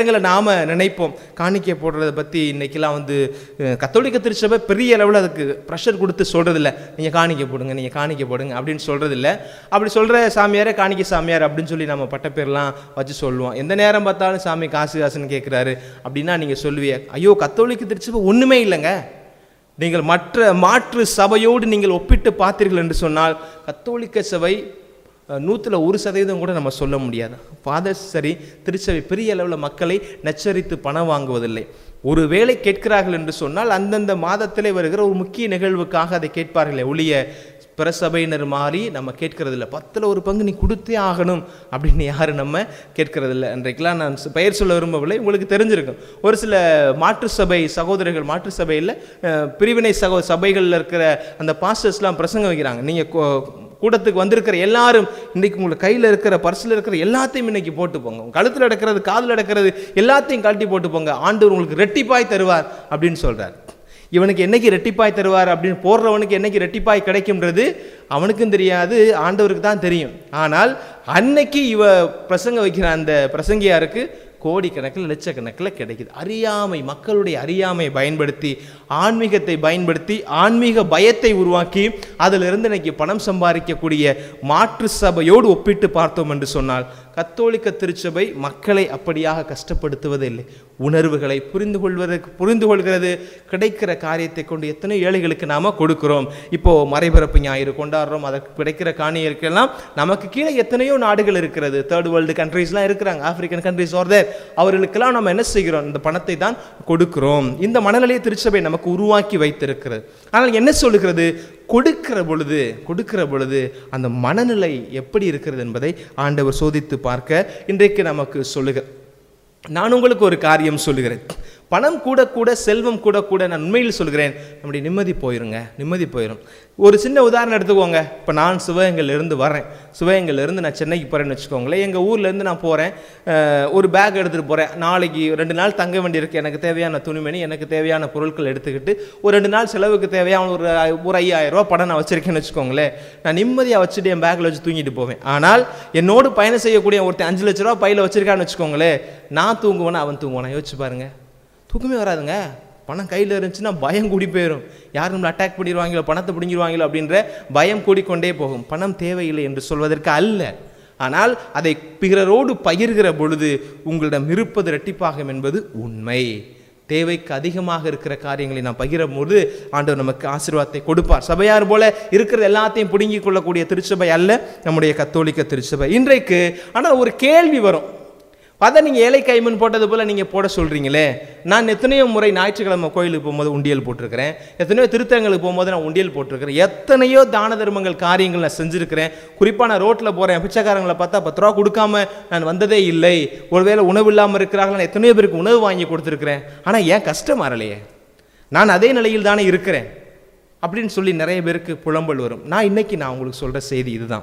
S2: நேரங்களில் நாம் நினைப்போம் காணிக்கை போடுறதை பற்றி இன்னைக்கெல்லாம் வந்து அஹ், கத்தோலிக்க திருச்சபை பெரிய அளவில் அதுக்கு ப்ரெஷர் கொடுத்து சொல்கிறதில்ல நீங்கள் காணிக்கை போடுங்க நீங்கள் காணிக்கை போடுங்க அப்படின்னு சொல்கிறதில்ல அப்படி சொல்கிற சாமியாரே காணிக்கை சாமியார் அப்படின்னு சொல்லி நம்ம பட்டப்பேர்லாம் வச்சு சொல்லுவோம் எந்த நேரம் பார்த்தாலும் சாமி காசு காசுன்னு கேட்குறாரு அப்படின்னா நீங்கள் சொல்லுவீங்க ஐயோ கத்தோலிக்க திருச்சபை ஒன்றுமே இல்லைங்க நீங்கள் மற்ற மாற்று சபையோடு நீங்கள் ஒப்பிட்டு பார்த்தீர்கள் என்று சொன்னால் கத்தோலிக்க சபை நூற்றில் ஒரு சதவீதம் கூட நம்ம சொல்ல முடியாது ஃபாதர்ஸ் சரி திருச்சபை பெரிய அளவில் மக்களை நச்சரித்து பணம் வாங்குவதில்லை ஒரு வேளை கேட்கிறார்கள் என்று சொன்னால் அந்தந்த மாதத்திலே வருகிற ஒரு முக்கிய நிகழ்வுக்காக அதை கேட்பார்களே ஒழிய பிரசபையினர் மாறி நம்ம கேட்கறதில்ல பத்தில் ஒரு பங்கு நீ கொடுத்தே ஆகணும் அப்படின்னு யாரும் நம்ம கேட்கறதில்ல அன்றைக்கெல்லாம் நான் ச- பெயர் சொல்ல விரும்பவில்லை உங்களுக்கு தெரிஞ்சிருக்கும் ஒரு சில மாற்று சபை சகோதரர்கள் மாற்று சபையில் அஹ், பிரிவினை சகோ சபைகளில் இருக்கிற அந்த பாஸ்டர்ஸ்லாம் பிரசங்கம் வைக்கிறாங்க நீங்கள் கூட்டத்துக்கு வந்திருக்கிற எல்லாரும் இன்னைக்கு உங்களுக்கு கையில் இருக்கிற பர்ஸில் இருக்கிற எல்லாத்தையும் இன்னைக்கு போட்டு போங்க உங்க கழுத்தில் நடக்கிறது காதில் நடக்கிறது எல்லாத்தையும் கழட்டி போட்டு போங்க ஆண்டவர் உங்களுக்கு ரெட்டிப்பாய் தருவார் அப்படின்னு சொல்றார் இவனுக்கு என்னைக்கு ரெட்டிப்பாய் தருவார் அப்படின்னு போடுறவனுக்கு என்னைக்கு ரெட்டிப்பாய் கிடைக்கும்ன்றது அவனுக்கும் தெரியாது ஆண்டவருக்கு தான் தெரியும் ஆனால் அன்னைக்கு இவ பிரசங்க வைக்கிற அந்த பிரசங்கியாருக்கு கோடிக்கணக்கில் லட்சக்கணக்கில் கிடைக்குது அறியாமை மக்களுடைய அறியாமையை பயன்படுத்தி ஆன்மீகத்தை பயன்படுத்தி ஆன்மீக பயத்தை உருவாக்கி அதிலிருந்து இன்னைக்கு பணம் சம்பாதிக்கக்கூடிய மாற்று சபையோடு ஒப்பிட்டு பார்த்தோம் என்று சொன்னால் கத்தோலிக்க திருச்சபை மக்களை அப்படியாக கஷ்டப்படுத்துவது இல்லை உணர்வுகளை புரிந்து கொள்வதற்கு புரிந்து கொள்கிறது கிடைக்கிற காரியத்தை கொண்டு எத்தனை ஏழைகளுக்கு நாம கொடுக்கிறோம் இப்போ மறைபிறப்பு ஞாயிறு கொண்டாடுறோம் அதற்கு கிடைக்கிற காணியருக்கெல்லாம் நமக்கு கீழே எத்தனையோ நாடுகள் இருக்கிறது தேர்ட் வேர்ல்டு கண்ட்ரீஸ்லாம் இருக்கிறாங்க ஆப்பிரிக்கன் கண்ட்ரீஸ் ஆர் தேர் அவர்களுக்கெல்லாம் நம்ம என்ன செய்கிறோம் இந்த பணத்தை தான் கொடுக்கிறோம் இந்த மனநிலையை திருச்சபை நமக்கு உருவாக்கி வைத்திருக்கிறது ஆனால் என்ன சொல்லுகிறது கொடுக்கிற பொழுது கொடுக்கிற பொழுது அந்த மனநிலை எப்படி இருக்கிறது என்பதை ஆண்டவர் சோதித்து பார்க்க இன்றைக்கு நமக்கு சொல்லுக நான் உங்களுக்கு ஒரு காரியம் சொல்லுகிறேன் பணம் கூட கூட செல்வம் கூட கூட நான் உண்மையில் சொல்கிறேன் நம்முடைய நிம்மதி போயிருங்க நிம்மதி போயிடும் ஒரு சின்ன உதாரணம் எடுத்துக்கோங்க இப்போ நான் சிவகங்கையில இருந்து வரேன் சிவகங்கையில இருந்து நான் சென்னைக்கு போகிறேன்னு வச்சுக்கோங்களேன் எங்கள் ஊர்லேருந்து நான் போகிறேன் ஒரு பேக் எடுத்துகிட்டு போகிறேன் நாளைக்கு ரெண்டு நாள் தங்க வேண்டியிருக்கு எனக்கு தேவையான துணிமணி எனக்கு தேவையான பொருட்கள் எடுத்துக்கிட்டு ஒரு ரெண்டு நாள் செலவுக்கு தேவையான ஒரு ஒரு ஐயாயிரம் ரூபா படம் நான் வச்சிருக்கேன்னு வச்சுக்கோங்களேன் நான் நிம்மதியாக வச்சுட்டு என் பேக்கில் வச்சு தூங்கிட்டு போவேன் ஆனால் என்னோடு பயணம் செய்யக்கூடிய ஒருத்தன் அஞ்சு லட்ச ரூபா பையில் வச்சிருக்கான்னு வச்சுக்கோங்களேன் நான் தூங்குவேனா அவன் தூங்குவானா யோசிச்சு பாருங்க தூக்கமே வராதுங்க பணம் கையில் இருந்துச்சுன்னா பயம் கூடி போயிடும் யார் நம்மளை அட்டாக் பண்ணிடுவாங்களோ பணத்தை பிடிங்கிடுவாங்களோ அப்படின்ற பயம் கூடிக்கொண்டே போகும் பணம் தேவையில்லை என்று சொல்வதற்கு அல்ல ஆனால் அதை பிறரோடு பகிர்கிற பொழுது உங்களிடம் இருப்பது இரட்டிப்பாகும் என்பது உண்மை தேவைக்கு அதிகமாக இருக்கிற காரியங்களை நாம் பகிரும் போது ஆண்டவர் நமக்கு ஆசீர்வாதத்தை கொடுப்பார் சபையார் போல இருக்கிறது எல்லாத்தையும் பிடுங்கிக் கொள்ளக்கூடிய திருச்சபை அல்ல நம்முடைய கத்தோலிக்க திருச்சபை இன்றைக்கு ஆனால் ஒரு கேள்வி வரும் அதை நீங்கள் ஏழை கைமண் போட்டது போல் நீங்கள் போட சொல்கிறீங்களே நான் எத்தனையோ முறை ஞாயிற்றுக்கிழமை கோயிலுக்கு போகும்போது உண்டியல் போட்டிருக்கிறேன் எத்தனையோ திருத்தங்களுக்கு போகும்போது நான் உண்டியல் போட்டிருக்கிறேன் எத்தனையோ தான தர்மங்கள் காரியங்கள் நான் செஞ்சுருக்கிறேன் குறிப்பாக நான் ரோட்டில் போகிறேன் பிச்சைக்காரங்களை பார்த்தா பத்து ரூபா கொடுக்காம நான் வந்ததே இல்லை ஒருவேளை உணவு இல்லாமல் இருக்கிறார்கள் நான் எத்தனையோ பேருக்கு உணவு வாங்கி கொடுத்துருக்கிறேன் ஆனால் ஏன் கஷ்டம் மாறலையே நான் அதே நிலையில் தானே இருக்கிறேன் அப்படின்னு சொல்லி நிறைய பேருக்கு புலம்பல் வரும் நான் இன்னைக்கு நான் உங்களுக்கு சொல்கிற செய்தி இதுதான்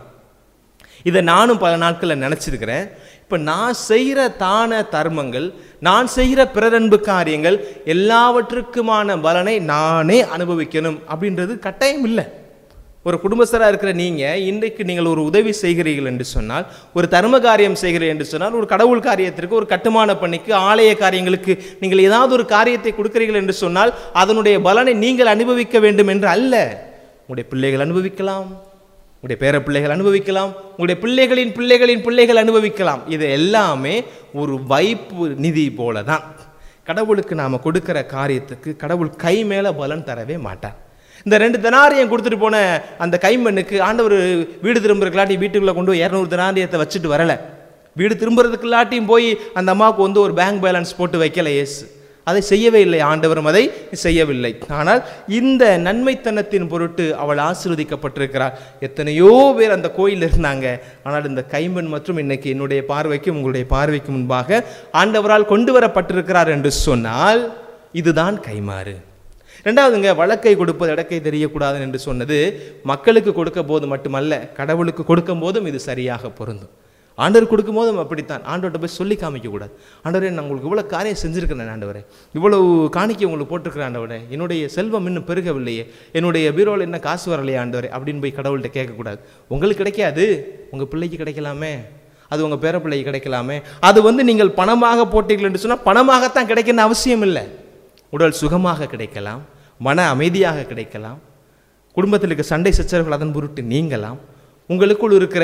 S2: இதை நானும் பல நாட்களில் நினச்சிருக்கிறேன் இப்போ நான் செய்கிற தான தர்மங்கள் நான் செய்கிற பிறரன்பு காரியங்கள் எல்லாவற்றுக்குமான பலனை நானே அனுபவிக்கணும் அப்படின்றது கட்டாயம் இல்லை ஒரு குடும்பஸ்தராக இருக்கிற நீங்கள் இன்றைக்கு நீங்கள் ஒரு உதவி செய்கிறீர்கள் என்று சொன்னால் ஒரு தர்ம காரியம் செய்கிறீர்கள் என்று சொன்னால் ஒரு கடவுள் காரியத்திற்கு ஒரு கட்டுமான பணிக்கு ஆலய காரியங்களுக்கு நீங்கள் ஏதாவது ஒரு காரியத்தை கொடுக்கிறீர்கள் என்று சொன்னால் அதனுடைய பலனை நீங்கள் அனுபவிக்க வேண்டும் என்று அல்ல உங்களுடைய பிள்ளைகள் அனுபவிக்கலாம் உங்களுடைய பேர பிள்ளைகள் அனுபவிக்கலாம் உங்களுடைய பிள்ளைகளின் பிள்ளைகளின் பிள்ளைகள் அனுபவிக்கலாம் இது எல்லாமே ஒரு வைப்பு நிதி போல தான் கடவுளுக்கு நாம் கொடுக்கிற காரியத்துக்கு கடவுள் கை மேலே பலன் தரவே மாட்டார் இந்த ரெண்டு தினாரியம் கொடுத்துட்டு போன அந்த கைமண்ணுக்கு ஆண்டவர் வீடு திரும்புறதுக்குலாட்டி வீட்டுக்குள்ளே கொண்டு போய் இரநூறு தினாரியத்தை வச்சுட்டு வரலை வீடு திரும்புறதுக்குள்ளாட்டியும் போய் அந்த அம்மாவுக்கு வந்து ஒரு பேங்க் பேலன்ஸ் போட்டு வைக்கல ஏசு அதை செய்யவே இல்லை ஆண்டவரும் அதை செய்யவில்லை ஆனால் இந்த நன்மைத்தனத்தின் பொருட்டு அவள் ஆசீர்வதிக்கப்பட்டிருக்கிறார் எத்தனையோ பேர் அந்த கோயிலில் இருந்தாங்க ஆனால் இந்த கைம்பெண் மற்றும் இன்னைக்கு என்னுடைய பார்வைக்கும் உங்களுடைய பார்வைக்கு முன்பாக ஆண்டவரால் கொண்டு வரப்பட்டிருக்கிறார் என்று சொன்னால் இதுதான் கைமாறு ரெண்டாவதுங்க வழக்கை கொடுப்பது இடக்கை தெரியக்கூடாது என்று சொன்னது மக்களுக்கு கொடுக்க போது மட்டுமல்ல கடவுளுக்கு கொடுக்கும் போதும் இது சரியாக பொருந்தும் ஆண்டவர் கொடுக்கும்போதும் அப்படித்தான் ஆண்டவர்கிட்ட போய் சொல்லி காமிக்கக்கூடாது ஆண்டவரே நான் உங்களுக்கு இவ்வளோ காரியம் செஞ்சுருக்கிறேன் ஆண்டவரே இவ்வளவு காணிக்கை உங்களுக்கு போட்டிருக்கிறேன் ஆண்டவரே என்னுடைய செல்வம் இன்னும் பெருகவில்லையே என்னுடைய பீரோவில் என்ன காசு வரலையே ஆண்டவரே அப்படின்னு போய் கடவுள்கிட்ட கேட்கக்கூடாது உங்களுக்கு கிடைக்காது உங்கள் பிள்ளைக்கு கிடைக்கலாமே அது உங்கள் பேரப்பிள்ளைக்கு கிடைக்கலாமே அது வந்து நீங்கள் பணமாக போட்டீர்கள் என்று சொன்னால் பணமாகத்தான் கிடைக்கணும்னு அவசியம் இல்லை உடல் சுகமாக கிடைக்கலாம் மன அமைதியாக கிடைக்கலாம் குடும்பத்தில் இருக்க சண்டை சச்சரவுகள் அதன் பொருட்டு நீங்கலாம் உங்களுக்குள் இருக்கிற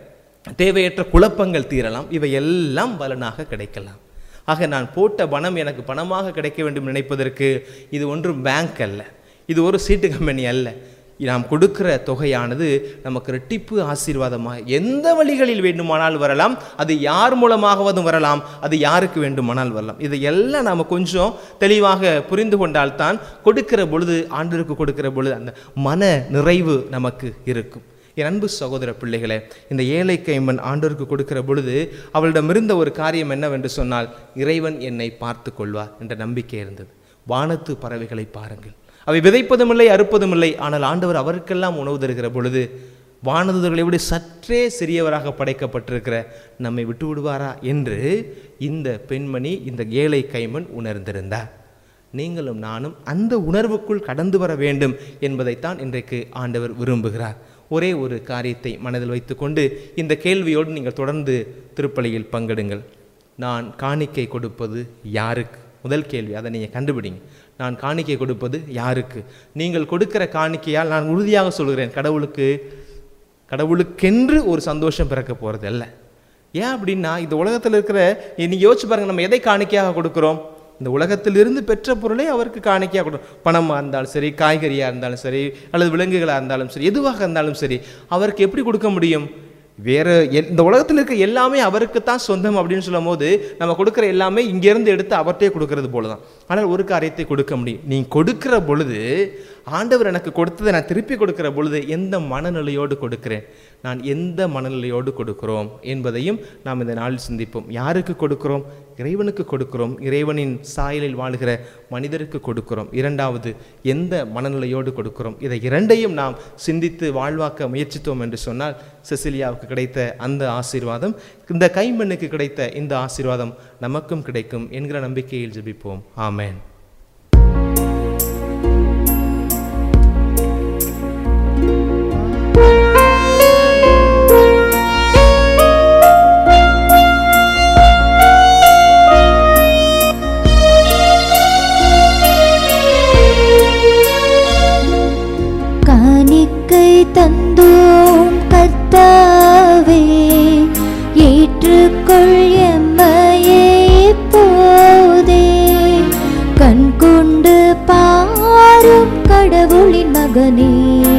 S2: தேவையற்ற குழப்பங்கள் தீரலாம் இவை எல்லாம் பலனாக கிடைக்கலாம் ஆக நான் போட்ட பணம் எனக்கு பணமாக கிடைக்க வேண்டும் நினைப்பதற்கு இது ஒன்றும் பேங்க் அல்ல இது ஒரு சீட்டு கம்பெனி அல்ல நாம் கொடுக்கிற தொகையானது நமக்கு ரெட்டிப்பு ஆசீர்வாதமாக எந்த வழிகளில் வேண்டுமானால் வரலாம் அது யார் மூலமாகவதும் வரலாம் அது யாருக்கு வேண்டுமானால் வரலாம் இதை எல்லாம் நாம் கொஞ்சம் தெளிவாக புரிந்து கொண்டால்தான் கொடுக்கிற பொழுது ஆண்டருக்கு கொடுக்கிற பொழுது அந்த மன நிறைவு நமக்கு இருக்கும் என் அன்பு சகோதர பிள்ளைகளே இந்த ஏழை கைம்பன் ஆண்டோருக்கு கொடுக்கிற பொழுது அவளிடமிருந்த ஒரு காரியம் என்னவென்று சொன்னால் இறைவன் என்னை பார்த்து கொள்வார் என்ற நம்பிக்கை இருந்தது வானத்து பறவைகளை பாருங்கள் அவை விதைப்பதும் இல்லை அறுப்பதும் இல்லை ஆனால் ஆண்டவர் அவருக்கெல்லாம் உணவு தருகிற பொழுது வானதுதர்களை விட சற்றே சிறியவராக படைக்கப்பட்டிருக்கிற நம்மை விட்டு விடுவாரா என்று இந்த பெண்மணி இந்த ஏழை கைமன் உணர்ந்திருந்தார் நீங்களும் நானும் அந்த உணர்வுக்குள் கடந்து வர வேண்டும் என்பதைத்தான் இன்றைக்கு ஆண்டவர் விரும்புகிறார் ஒரே ஒரு காரியத்தை மனதில் வைத்துக்கொண்டு இந்த கேள்வியோடு நீங்கள் தொடர்ந்து திருப்பலியில் பங்கெடுங்கள் நான் காணிக்கை கொடுப்பது யாருக்கு முதல் கேள்வி அதை நீங்கள் கண்டுபிடிங்க நான் காணிக்கை கொடுப்பது யாருக்கு நீங்கள் கொடுக்கிற காணிக்கையால் நான் உறுதியாக சொல்கிறேன் கடவுளுக்கு கடவுளுக்கென்று ஒரு சந்தோஷம் பிறக்க போகிறது அல்ல ஏன் அப்படின்னா இந்த உலகத்தில் இருக்கிற நீ யோசிச்சு பாருங்க நம்ம எதை காணிக்கையாக கொடுக்குறோம் இந்த உலகத்திலிருந்து பெற்ற பொருளை அவருக்கு காணிக்கையாக கொடு பணமாக இருந்தாலும் சரி காய்கறியாக இருந்தாலும் சரி அல்லது விலங்குகளாக இருந்தாலும் சரி எதுவாக இருந்தாலும் சரி அவருக்கு எப்படி கொடுக்க முடியும் வேற எல்- இந்த உலகத்தில் இருக்க எல்லாமே அவருக்கு தான் சொந்தம் அப்படின்னு சொல்லும் போது நம்ம கொடுக்குற எல்லாமே இங்கேருந்து எடுத்து அவர்கிட்டே கொடுக்கறது போல தான் ஆனால் ஒரு காரியத்தை கொடுக்க முடியும் நீ கொடுக்கிற பொழுது ஆண்டவர் எனக்கு கொடுத்ததை நான் திருப்பி கொடுக்கிற பொழுது எந்த மனநிலையோடு கொடுக்கிறேன் நான் எந்த மனநிலையோடு கொடுக்கிறோம் என்பதையும் நாம் இந்த நாளில் சிந்திப்போம் யாருக்கு கொடுக்கிறோம் இறைவனுக்கு கொடுக்கிறோம் இறைவனின் சாயலில் வாழுகிற மனிதருக்கு கொடுக்கிறோம் இரண்டாவது எந்த மனநிலையோடு கொடுக்கிறோம் இதை இரண்டையும் நாம் சிந்தித்து வாழ்வாக்க முயற்சித்தோம் என்று சொன்னால் செசிலியாவுக்கு கிடைத்த அந்த ஆசீர்வாதம் இந்த கைம்பெண்ணுக்கு கிடைத்த இந்த ஆசீர்வாதம் நமக்கும் கிடைக்கும் என்கிற நம்பிக்கையில் ஜெபிப்போம் ஆமென்
S1: காணிக்கை தந்தோம் கர்த்தாவே ஏற்றுக்கொள் எம்மையே இப்போதே கண் கொண்டு பாரும் கடவுளின் மகனே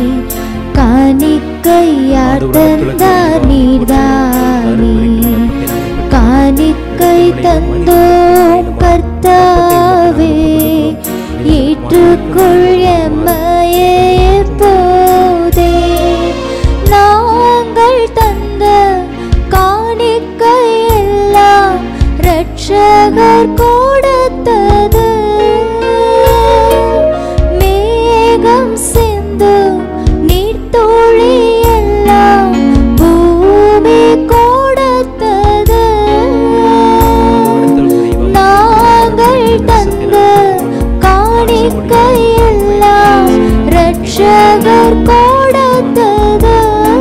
S1: காணிக்கையார் தந்தார் நீர்தானே காணிக்கை தந்தோம் கர்த்தாவே ஏற்றுக்கொள் எம்மையே எப்போதே நாங்கள் தந்த காணிக்கை எல்லாம் ரட்சகர் கொடுத்தது மேகம் சிந்து நீர்த்தோழி எல்லாம் பூமி கொடுத்தது நாங்கள் தந்த காணிக்கை எல்லாம் ரட்சகர் கொடுத்தது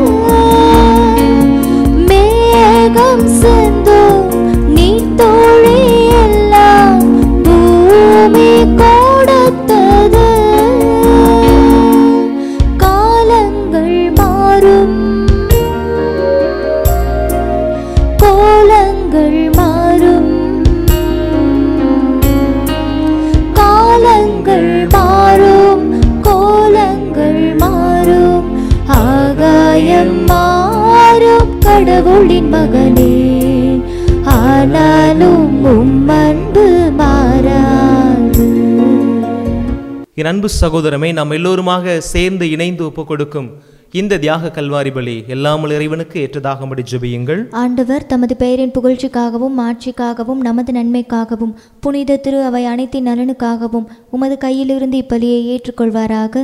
S1: மேகம் சிந்தும் நீர்த்தோழி எல்லாம் பூமி கொடுத்தது காலங்கள் மாறும் கோலங்கள் மாறும் காலங்கள் மாறும் கோலங்கள் மாறும் ஆகாயம் மாறும் கடவுளின் மகனே ஆனாலும் உம் அன்பு மாறாது
S2: என் அன்பு சகோதரமே நாம் எல்லோருமாக சேர்ந்து இணைந்து ஒப்புக் கொடுக்கும் இந்த தியாக கல்வாரி பலி எல்லாமல் இறைவனுக்கு ஏற்றதாகும்படி ஜெபியுங்கள்
S1: ஆண்டவர் தமது பெயரின் புகழ்ச்சிக்காகவும் மாட்சிக்காகவும் நமது நன்மைக்காகவும் புனித திரு அவை அனைத்தின் நலனுக்காகவும் உமது கையிலிருந்து இப்பலியை ஏற்றுக்கொள்வாராக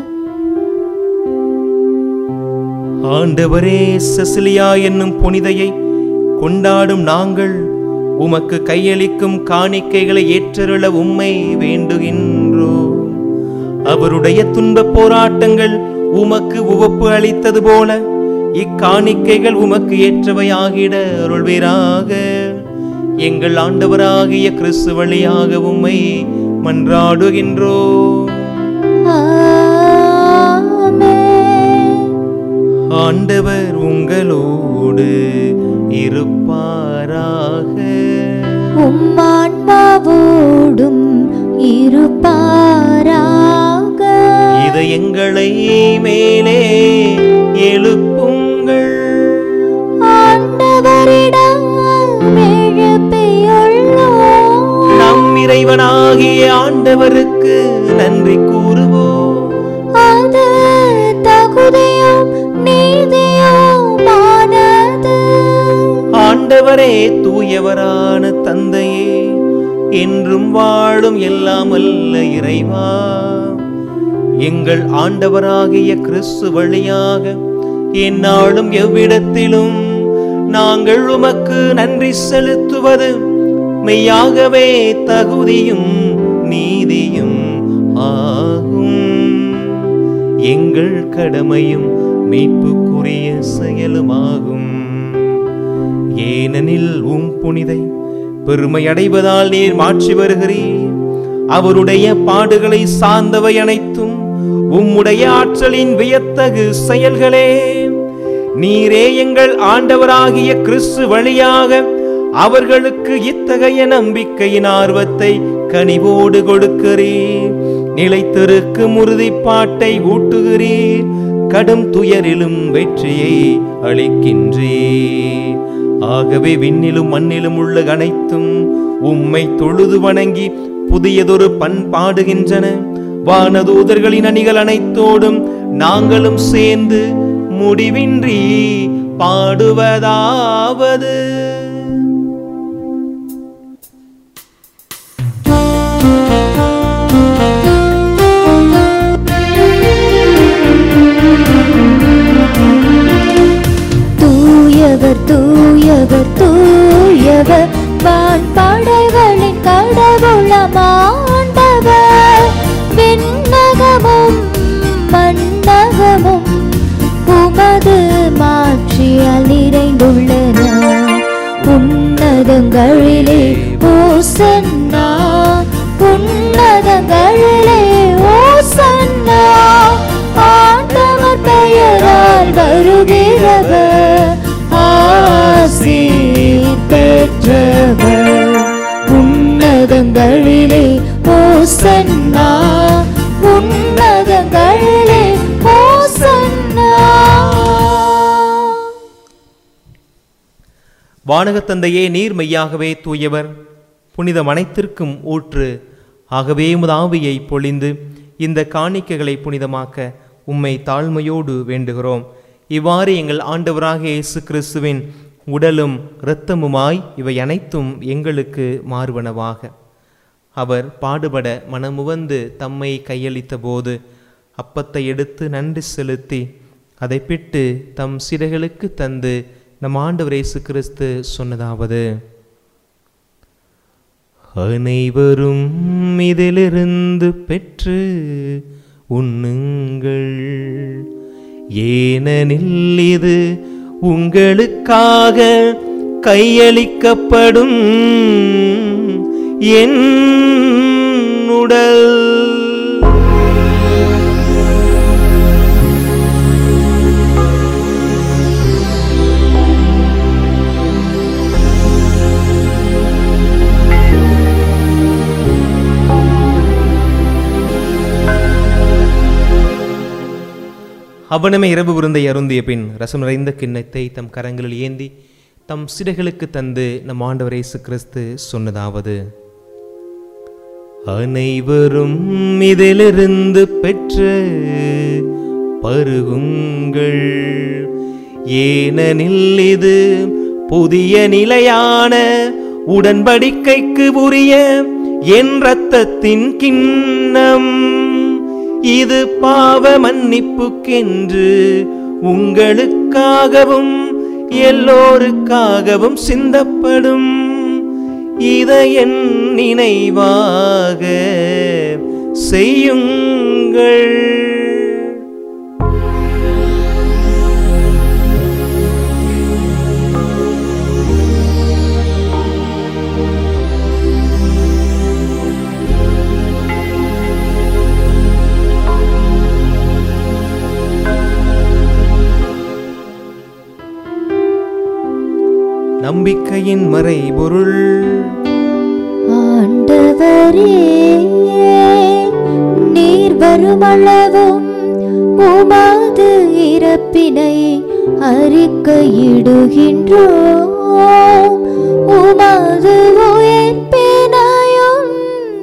S2: ஆண்டவரே செசிலியா என்னும் புனிதையை கொண்டாடும் நாங்கள் உமக்கு கையளிக்கும் காணிக்கைகளை ஏற்றருள உம்மை வேண்டுகின்றோம் அவருடைய துன்பப் போராட்டங்கள் உமக்கு உவப்பு அளித்தது போல இக்காணிக்கைகள் உமக்கு ஏற்றவையாகிட அருள்வீராக எங்கள் ஆண்டவராகிய கிறிஸ்து வழியாக உம்மை மன்றாடுகின்றோம்
S1: ஆமென்.
S2: ஆண்டவர் உங்களோடு இருப்பாராக
S1: உம்மான்மாவோடும் இருப்பாராக
S2: இதை எங்களை மேலே எழுப்புங்கள்
S1: ஆண்டவரிடம் எழுப்பியுள்ளோம்
S2: நம் இறைவனாகிய ஆண்டவருக்கு நன்றி கூறுவோம்
S1: அது தகுதியும் நீதியுமானது
S2: ஆண்டவரே தூயவரான தந்தையே என்றும் வாழும் எல்லாம் அல்ல இறைவா எங்கள் ஆண்டவராகிய கிறிஸ்து வழியாக எந்நாளும் எவ்விடத்திலும் நாங்கள் உமக்கு நன்றி செலுத்துவது மெய்யாகவே தகுதியும் நீதியும் ஆகும் எங்கள் கடமையும் மீட்புக்குரிய செயலுமாகும் ஏனெனில் உம் புனிதை பெருமையடைவதால் நீர் மாற்றி வருகிறீர் அவருடைய பாடுகளை சார்ந்தவை அனைத்தும் உம்முடைய ஆற்றலின் வியத்தகு செயல்களே நீரே எங்கள் ஆண்டவராகிய கிறிஸ்து வழியாக அவர்களுக்கு இத்தகைய நம்பிக்கையின் ஆர்வத்தை கனிவோடு கொடுக்கிறீர் நிலைத்திருக்கும் உறுதிப்பாட்டை ஊட்டுகிறீர் கடும் துயரிலும் வெற்றியை அளிக்கின்றீர் ஆகவே விண்ணிலும் மண்ணிலும் உள்ள அனைத்தும் உம்மை தொழுது வணங்கி புதியதொரு பண்பாடுகின்றன வானதூதர்களின் அணிகள் அனைத்தோடும் நாங்களும் சேர்ந்து முடிவின்றி பாடுவதாவது
S1: தூயவர் தூயவர் தூயவர் வான்படைகளின் கடவுளமாண்டவர் விண்ணகமும் மன்னகமும் உமது மாட்சியால் நிறைந்துள்ளன உன்னதங்களிலே ஓசன்னா உன்னதங்களிலே ஓசன்னா ஆண்டவர் பெயரால் வருகிறவர் ஆசி பெற்றவர் உன்னதங்களிலே ஓசன்னா உன்னதங்களிலே ஓசன்னா
S2: வானகத் தந்தையே நீர் மெய்யாகவே தூயவர் புனிதம் அனைத்திற்கும் ஊற்று ஆகவே உமதாவியை பொழிந்து இந்த காணிக்கைகளை புனிதமாக்க உம்மை தாழ்மையோடு வேண்டுகிறோம் இவ்வாறு எங்கள் ஆண்டவராகிய இயேசு கிறிஸ்துவின் உடலும் இரத்தமுமாய் இவை அனைத்தும் எங்களுக்கு மாறுவனவாக அவர் பாடுபட மனமுவந்து தம்மை கையளித்த போது அப்பத்தை எடுத்து நன்றி செலுத்தி அதை பிட்டு தம் சிறைகளுக்கு தந்து நம் ஆண்டவர் இயேசு கிறிஸ்து சொன்னதாவது அனைவரும் இதிலிருந்து பெற்று உண்ணுங்கள் ஏனெனில் இது உங்களுக்காக கையளிக்கப்படும் என் உடல் அவனமே இரவு விருந்தை அருந்திய பின் ரசம் நிறைந்த கிண்ணத்தை தம் கரங்களில் ஏந்தி தம் சிறைகளுக்கு தந்து நம் ஆண்டவர் இயேசு கிறிஸ்து சொன்னதாவது அனைவரும் இதிலிருந்து பெற்று பருகுங்கள் ஏனெனில் இது புதிய நிலையான உடன்படிக்கைக்கு உரிய என் இரத்தத்தின் கிண்ணம் இது பாவ மன்னிப்புக்கென்று உங்களுக்காகவும் எல்லோருக்காகவும் சிந்தப்படும் இதை என் நினைவாக செய்யுங்கள் நம்பிக்கையின் மறைபொருள்
S1: ஆண்டவரே நீர் வருமளவும் உமது இறப்பினை அறிக்கையிடுகின்றோம் உமது உயிர்ப்பினையும்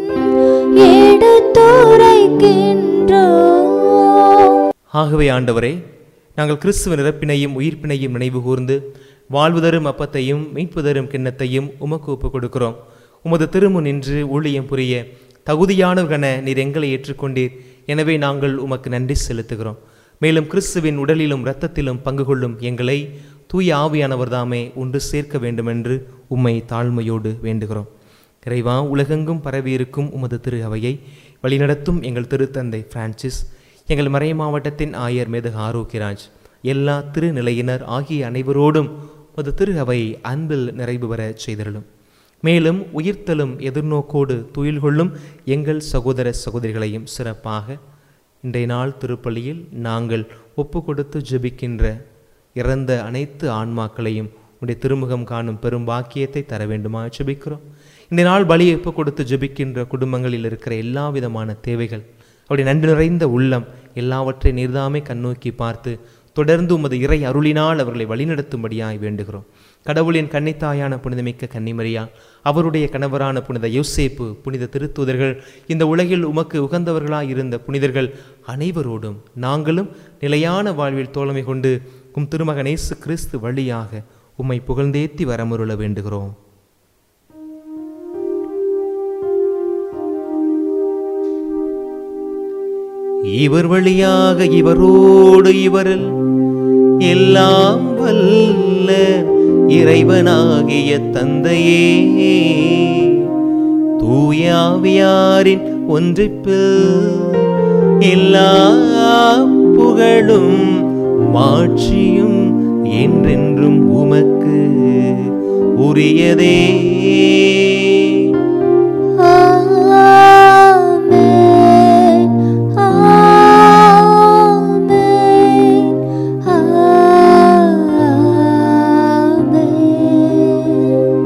S1: எடுத்துரைக்கின்றோம்
S2: ஆகவே ஆண்டவரே நாங்கள் கிறிஸ்துவ இறப்பினையும் உயிர்ப்பினையும் நினைவு கூர்ந்து வாழ்வு தரும் அப்பத்தையும் மீட்பு தரும் கிண்ணத்தையும் உமக்கு ஒப்புக் கொடுக்கிறோம் உமது திருமுன் நின்று ஊழியம் புரிய தகுதியானவர்கென நீர் எங்களை ஏற்றுக்கொண்டீர் எனவே நாங்கள் உமக்கு நன்றி செலுத்துகிறோம் மேலும் கிறிஸ்துவின் உடலிலும் இரத்தத்திலும் பங்கு கொள்ளும் எங்களை தூய ஆவியானவர் தாமே ஒன்று சேர்க்க வேண்டுமென்று உம்மை தாழ்மையோடு வேண்டுகிறோம் இறைவா உலகெங்கும் பரவியிருக்கும் உமது திரு அவையை வழிநடத்தும் எங்கள் திருத்தந்தை பிரான்சிஸ் எங்கள் மறை மாவட்டத்தின் ஆயர் மேதகு ஆரோக்கியராஜ் எல்லா திருநிலையினர் ஆகிய அனைவரோடும் உமது திரு அவை அன்பில் நிறைவு பெற செய்திருளும் மேலும் உயிர்த்தலும் எதிர்நோக்கோடு துயில் கொள்ளும் எங்கள் சகோதர சகோதரிகளையும் சிறப்பாக இன்றைய நாள் திருப்பலியில் நாங்கள் ஒப்பு கொடுத்து ஜெபிக்கின்ற இறந்த அனைத்து ஆன்மாக்களையும் உடைய திருமுகம் காணும் பெரும் பாக்கியத்தை தர வேண்டுமா ஜெபிக்கிறோம் இந்த நாள் பலியை ஒப்பு கொடுத்து ஜெபிக்கின்ற குடும்பங்களில் இருக்கிற எல்லா விதமான தேவைகள் அவருடைய நன்றி நிறைந்த உள்ளம் எல்லாவற்றை நீர்தாமே கண்ணோக்கி பார்த்து தொடர்ந்து உமது இறை அருளினால் அவர்களை வழிநடத்தும்படியாய் வேண்டுகிறோம் கடவுளின் கன்னித்தாயான புனிதமிக்க கன்னிமரியா அவருடைய கணவரான புனித யோசேப்பு புனித திருத்தூதர்கள் இந்த உலகில் உமக்கு உகந்தவர்களாய் இருந்த புனிதர்கள் அனைவரோடும் நாங்களும் நிலையான வாழ்வில் தோழமை கொண்டு உம் திருமகனேசு கிறிஸ்து வழியாக உம்மை புகழ்ந்தேத்தி வரமுருள வேண்டுகிறோம் இவர் வழியாக இவரோடு இவரில் எல்லாம் வல்ல இறைவனாகிய தந்தையே தூயாவியாரின் ஒன்றிப்பில் எல்லா புகழும் மாட்சியும் என்றென்றும் உமக்கு உரியதே
S1: ஆமென் ஆமென் ஆமென்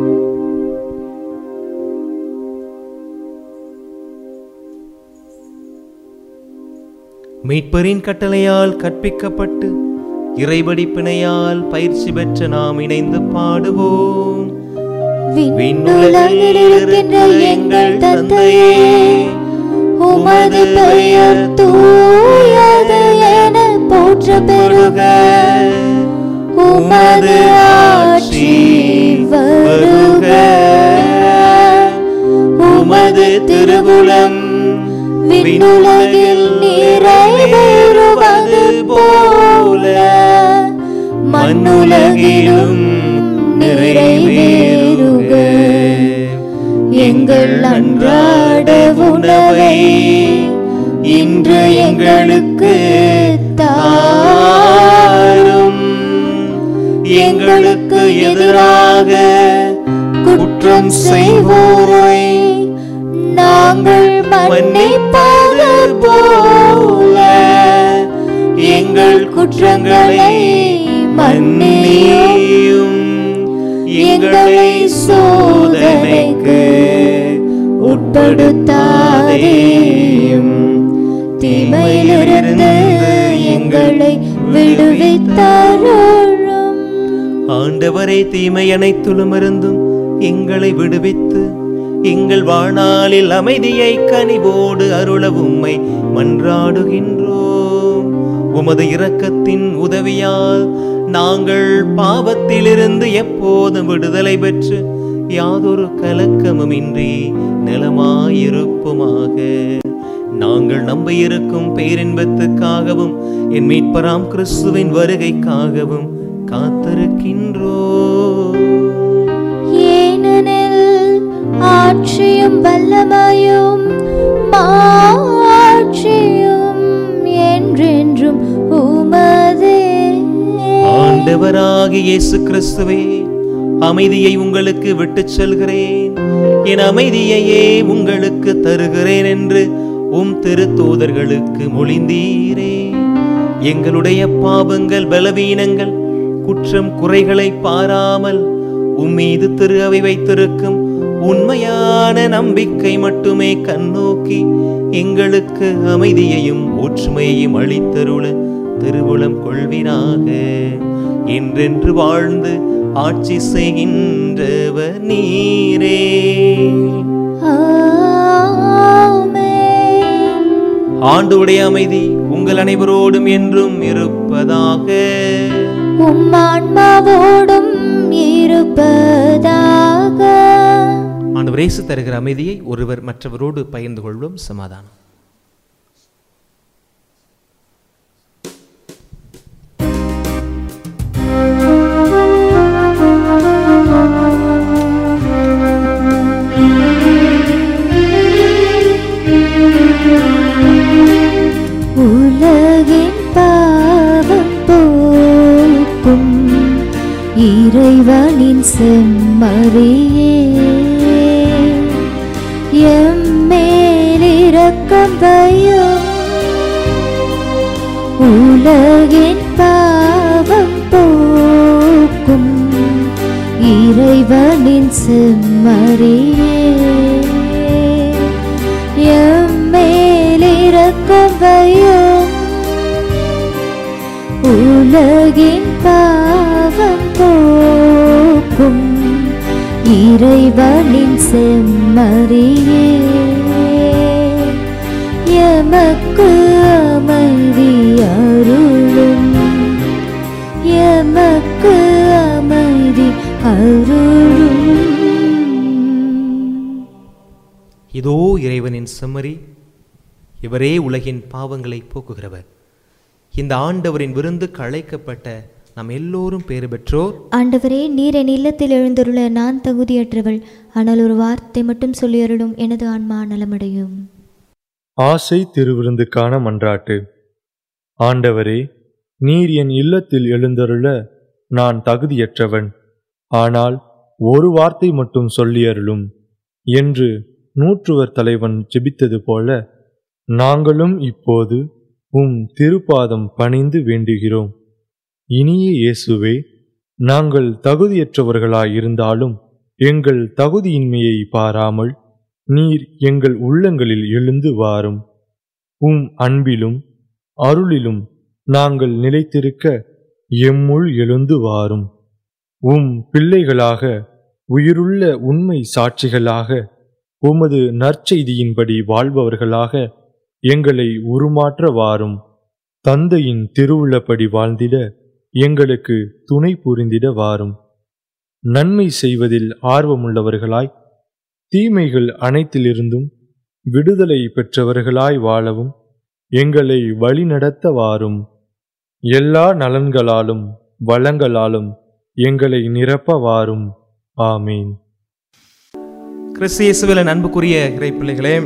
S2: மீட்பரின் கட்டளையால் கற்பிக்கப்பட்டு இறைபடிப்பினையால் பயிற்சி பெற்ற நாம் இணைந்து பாடுவோம்
S1: விண்ணுலகில் இருக்கின்ற எங்கள் தந்தையே உமது பெயர் தூயது என போற்ற பெறுக உமது ஆட்சி வருக உமது திருவுளம் விண்ணுலகில் நிறைவேறுவது போல மண்ணுலகிலும் நிறைவேறுக எங்கள் அன்றாட உணவை இன்று எங்களுக்கு தாரும் எங்களுக்கு எதிராக குற்றம் செய்வோரை நாங்கள் மன்னிப்பது போல எங்கள் குற்றங்களை மன்னியும் எங்களை சோதனைக்கு உட்படுத்தாதேயும் தீமையிலிருந்து எங்களை விடுவித்தருளும்
S2: ஆண்டவரே தீமை அனைத்துலும் இருந்தும் எங்களை விடுவித்து எங்கள் வாழ்நாளில் அமைதியை கனிவோடு அருள உம்மை மன்றாடுகின்றோம் உமது இரக்கத்தின் உதவியால் நாங்கள் பாவத்திலிருந்து எப்போதும் விடுதலை பெற்று யாதொரு கலக்கமுமின்றி நலமாயிருப்புமாக நாங்கள் நம்பியிருக்கும் பேரின்பத்துக்காகவும் என் மீட்பராம் கிறிஸ்துவின் வருகைக்காகவும் காத்திருக்கின்றோம்
S1: ஏனெனில் ஆட்சியும் வல்லமையும் மாட்சியும் என்றென்றும் உமதே
S2: ஆண்டவராகிய இயேசு கிறிஸ்துவே அமைதியை உங்களுக்கு விட்டுச் செல்கிறேன் என் அமைதியையே உங்களுக்கு தருகிறேன் என்று உம் திருத்தூதர்களுக்கு மொழிந்தீரே எங்களுடைய பாவங்கள் பலவீனங்கள் குற்றம் குறைகளை பாராமல் உம்மீது திரு அவை வைத்திருக்கும் உண்மையான நம்பிக்கை மட்டுமே கண்ணோக்கி எங்களுக்கு அமைதியையும் ஒற்றுமையையும் அளித்தருள திருவுளம் கொள்வினாக என்றென்று வாழ்ந்து ஆட்சி செய்கின்றவர் நீரே
S1: ஆமென்.
S2: ஆண்டுடைய அமைதி உங்கள் அனைவரோடும் என்றும் இருப்பதாக
S1: உம் ஆன்மாவோடும் இருப்பதாக
S2: ஆண்டவர் இயேசு தருகிற அமைதியை ஒருவர் மற்றவரோடு பகிர்ந்து கொள்வோம் சமாதானம்
S1: உலகின் பாவம் போக்கும் இறைவனின் செம்மறியே எம்மேலிரக்கம் வையும் உலகின் பாவம் போக்கும் இறைவனின் செம்மறியே எம்மேலிரக்கம் வையும் உலகின் பாவம் போக்கும் இறைவனின் செம்மறியே எமக்கு அமைதி அருளும் எமக்கு அமைதி அருளும்
S2: இதோ இறைவனின் செம்மறி இவரே உலகின் பாவங்களை போக்குகிறவர் இந்த ஆண்டவரின் விருந்துக்கு அழைக்கப்பட்ட நாம் எல்லோரும் பேறு பெற்றோர்
S1: ஆண்டவரே நீர் என் இல்லத்தில் எழுந்தருள நான் தகுதியற்றவள் ஆனால் ஒரு வார்த்தை மட்டும் சொல்லியருளும் எனது ஆன்மா நலமடையும்
S4: ஆசை திருவிருந்துக்கான மன்றாட்டு ஆண்டவரே நீர் என் இல்லத்தில் எழுந்தருள நான் தகுதியற்றவன் ஆனால் ஒரு வார்த்தை மட்டும் சொல்லியருளும் என்று நூற்றுவர் தலைவன் ஜெபித்தது போல நாங்களும் இப்போது உம் திருப்பாதம் பணிந்து வேண்டுகிறோம் இனிய இயேசுவே நாங்கள் தகுதியற்றவர்களாயிருந்தாலும் எங்கள் தகுதியின்மையை பாராமல் நீர் எங்கள் உள்ளங்களில் எழுந்து வாரும் உம் அன்பிலும் அருளிலும் நாங்கள் நிலைத்திருக்க எம்முள் எழுந்து வாரும் உம் பிள்ளைகளாக உயிருள்ள உண்மை சாட்சிகளாக உமது நற்செய்தியின்படி வாழ்பவர்களாக எங்களை உருமாற்ற வாரும் தந்தையின் திருவுள்ளப்படி வாழ்ந்திட எங்களுக்கு துணை புரிந்திட வாரும் நன்மை செய்வதில் ஆர்வமுள்ளவர்களாய் தீமைகள் அனைத்திலிருந்தும் விடுதலை பெற்றவர்களாய் வாழவும் எங்களை வழிநடத்த வாரும் எல்லா நலன்களாலும் வளங்களாலும் எங்களை நிரப்ப வாரும் ஆமீன்
S2: கிறிஸ்து இயேசுவில் அன்புக்குரிய இறைப்பிள்ளைகளே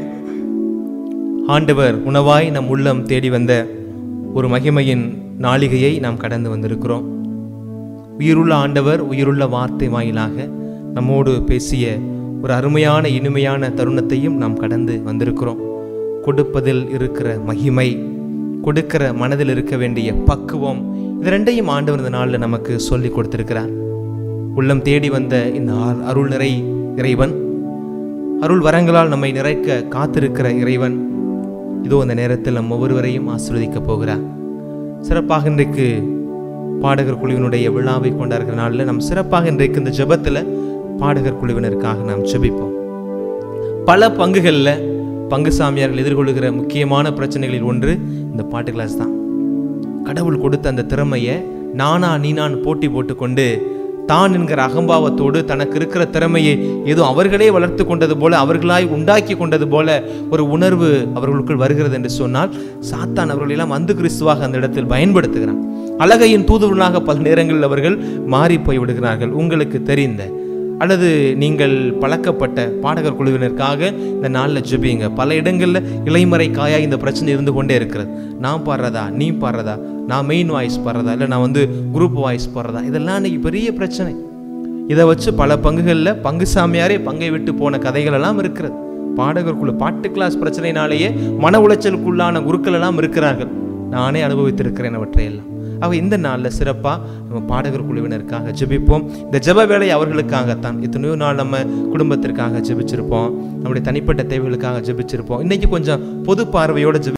S2: ஆண்டவர் உணவாய் நம் உள்ளம் தேடி வந்த ஒரு மகிமையின் நாளிகையை நாம் கடந்து வந்திருக்கிறோம் உயிருள்ள ஆண்டவர் உயிருள்ள வார்த்தை வாயிலாக நம்மோடு பேசிய ஒரு அருமையான இனிமையான தருணத்தையும் நாம் கடந்து வந்திருக்கிறோம் கொடுப்பதில் இருக்கிற மகிமை கொடுக்கிற மனதில் இருக்க வேண்டிய பக்குவம் இது ரெண்டையும் ஆண்டவர் இந்த நாளில் நமக்கு சொல்லி கொடுத்திருக்கிறார் உள்ளம் தேடி வந்த இந்த அரு- அருள் நிறை இறைவன் அருள் வரங்களால் நம்மை நிறைக்க காத்திருக்கிற இறைவன் இதோ இந்த நேரத்தில் நம் ஒவ்வொருவரையும் ஆசீர்வதிக்க போகிறார் சிறப்பாக இன்றைக்கு பாடகர் குழுவினுடைய விழாவை கொண்டாடுகிற நாளில் நாம் சிறப்பாக இன்றைக்கு இந்த ஜெபத்தில் பாடகர் குழுவினருக்காக நாம் ஜெபிப்போம் பல பங்குகளில் பங்கு சாமியார்கள் எதிர்கொள்கிற முக்கியமான பிரச்சனைகளில் ஒன்று இந்த பாட்டு கிளாஸ் தான் கடவுள் கொடுத்த அந்த திறமையை நானா நீனான் போட்டி போட்டுக்கொண்டு தான் என்கிற அகம்பாவத்தோடு தனக்கு இருக்கிற திறமையை ஏதோ அவர்களே வளர்த்து கொண்டது போல அவர்களாய் உண்டாக்கி கொண்டது போல ஒரு உணர்வு அவர்களுக்குள் வருகிறது என்று சொன்னால் சாத்தான் அவர்களெல்லாம் அந்து கிறிஸ்துவாக அந்த இடத்தில் பயன்படுத்துகிறான் அழகையின் தூதுவனாக பல நேரங்களில் அவர்கள் மாறி போய் விடுகிறார்கள் உங்களுக்கு தெரிந்த அல்லது நீங்கள் பழக்கப்பட்ட பாடகர் குழுவினருக்காக இந்த நாளில் ஜெபிங்க பல இடங்களில் இலைமறை காயாக இந்த பிரச்சனை இருந்து கொண்டே இருக்கிறது நான் பாடுறதா நீ பாடுறதா நான் மெயின் வாய்ஸ் பாடுறதா இல்லை நான் வந்து குரூப் வாய்ஸ் பாடுறதா இதெல்லாம் இன்னைக்கு பெரிய பிரச்சனை இதை வச்சு பல பங்குகளில் பங்கு சாமியாரே பங்கை விட்டு போன கதைகள் எல்லாம் இருக்கிறது பாடகர் குழு பாட்டு கிளாஸ் பிரச்சனையினாலேயே மன உளைச்சலுக்குள்ளான குருக்கள் எல்லாம் இருக்கிறார்கள் நானே அனுபவித்திருக்கிறேன் அவற்றையெல்லாம் அவ இந்த நாளில் சிறப்பாக நம்ம பாடகர் குழுவினருக்காக ஜெபிப்போம் இந்த ஜெப வேலை அவர்களுக்காகத்தான் எத்தனையோ நாள் நம்ம குடும்பத்திற்காக ஜெபிச்சிருப்போம் நம்முடைய தனிப்பட்ட தேவைகளுக்காக ஜெபிச்சிருப்போம் இன்னைக்கு கொஞ்சம் பொது பார்வையோட ஜெபி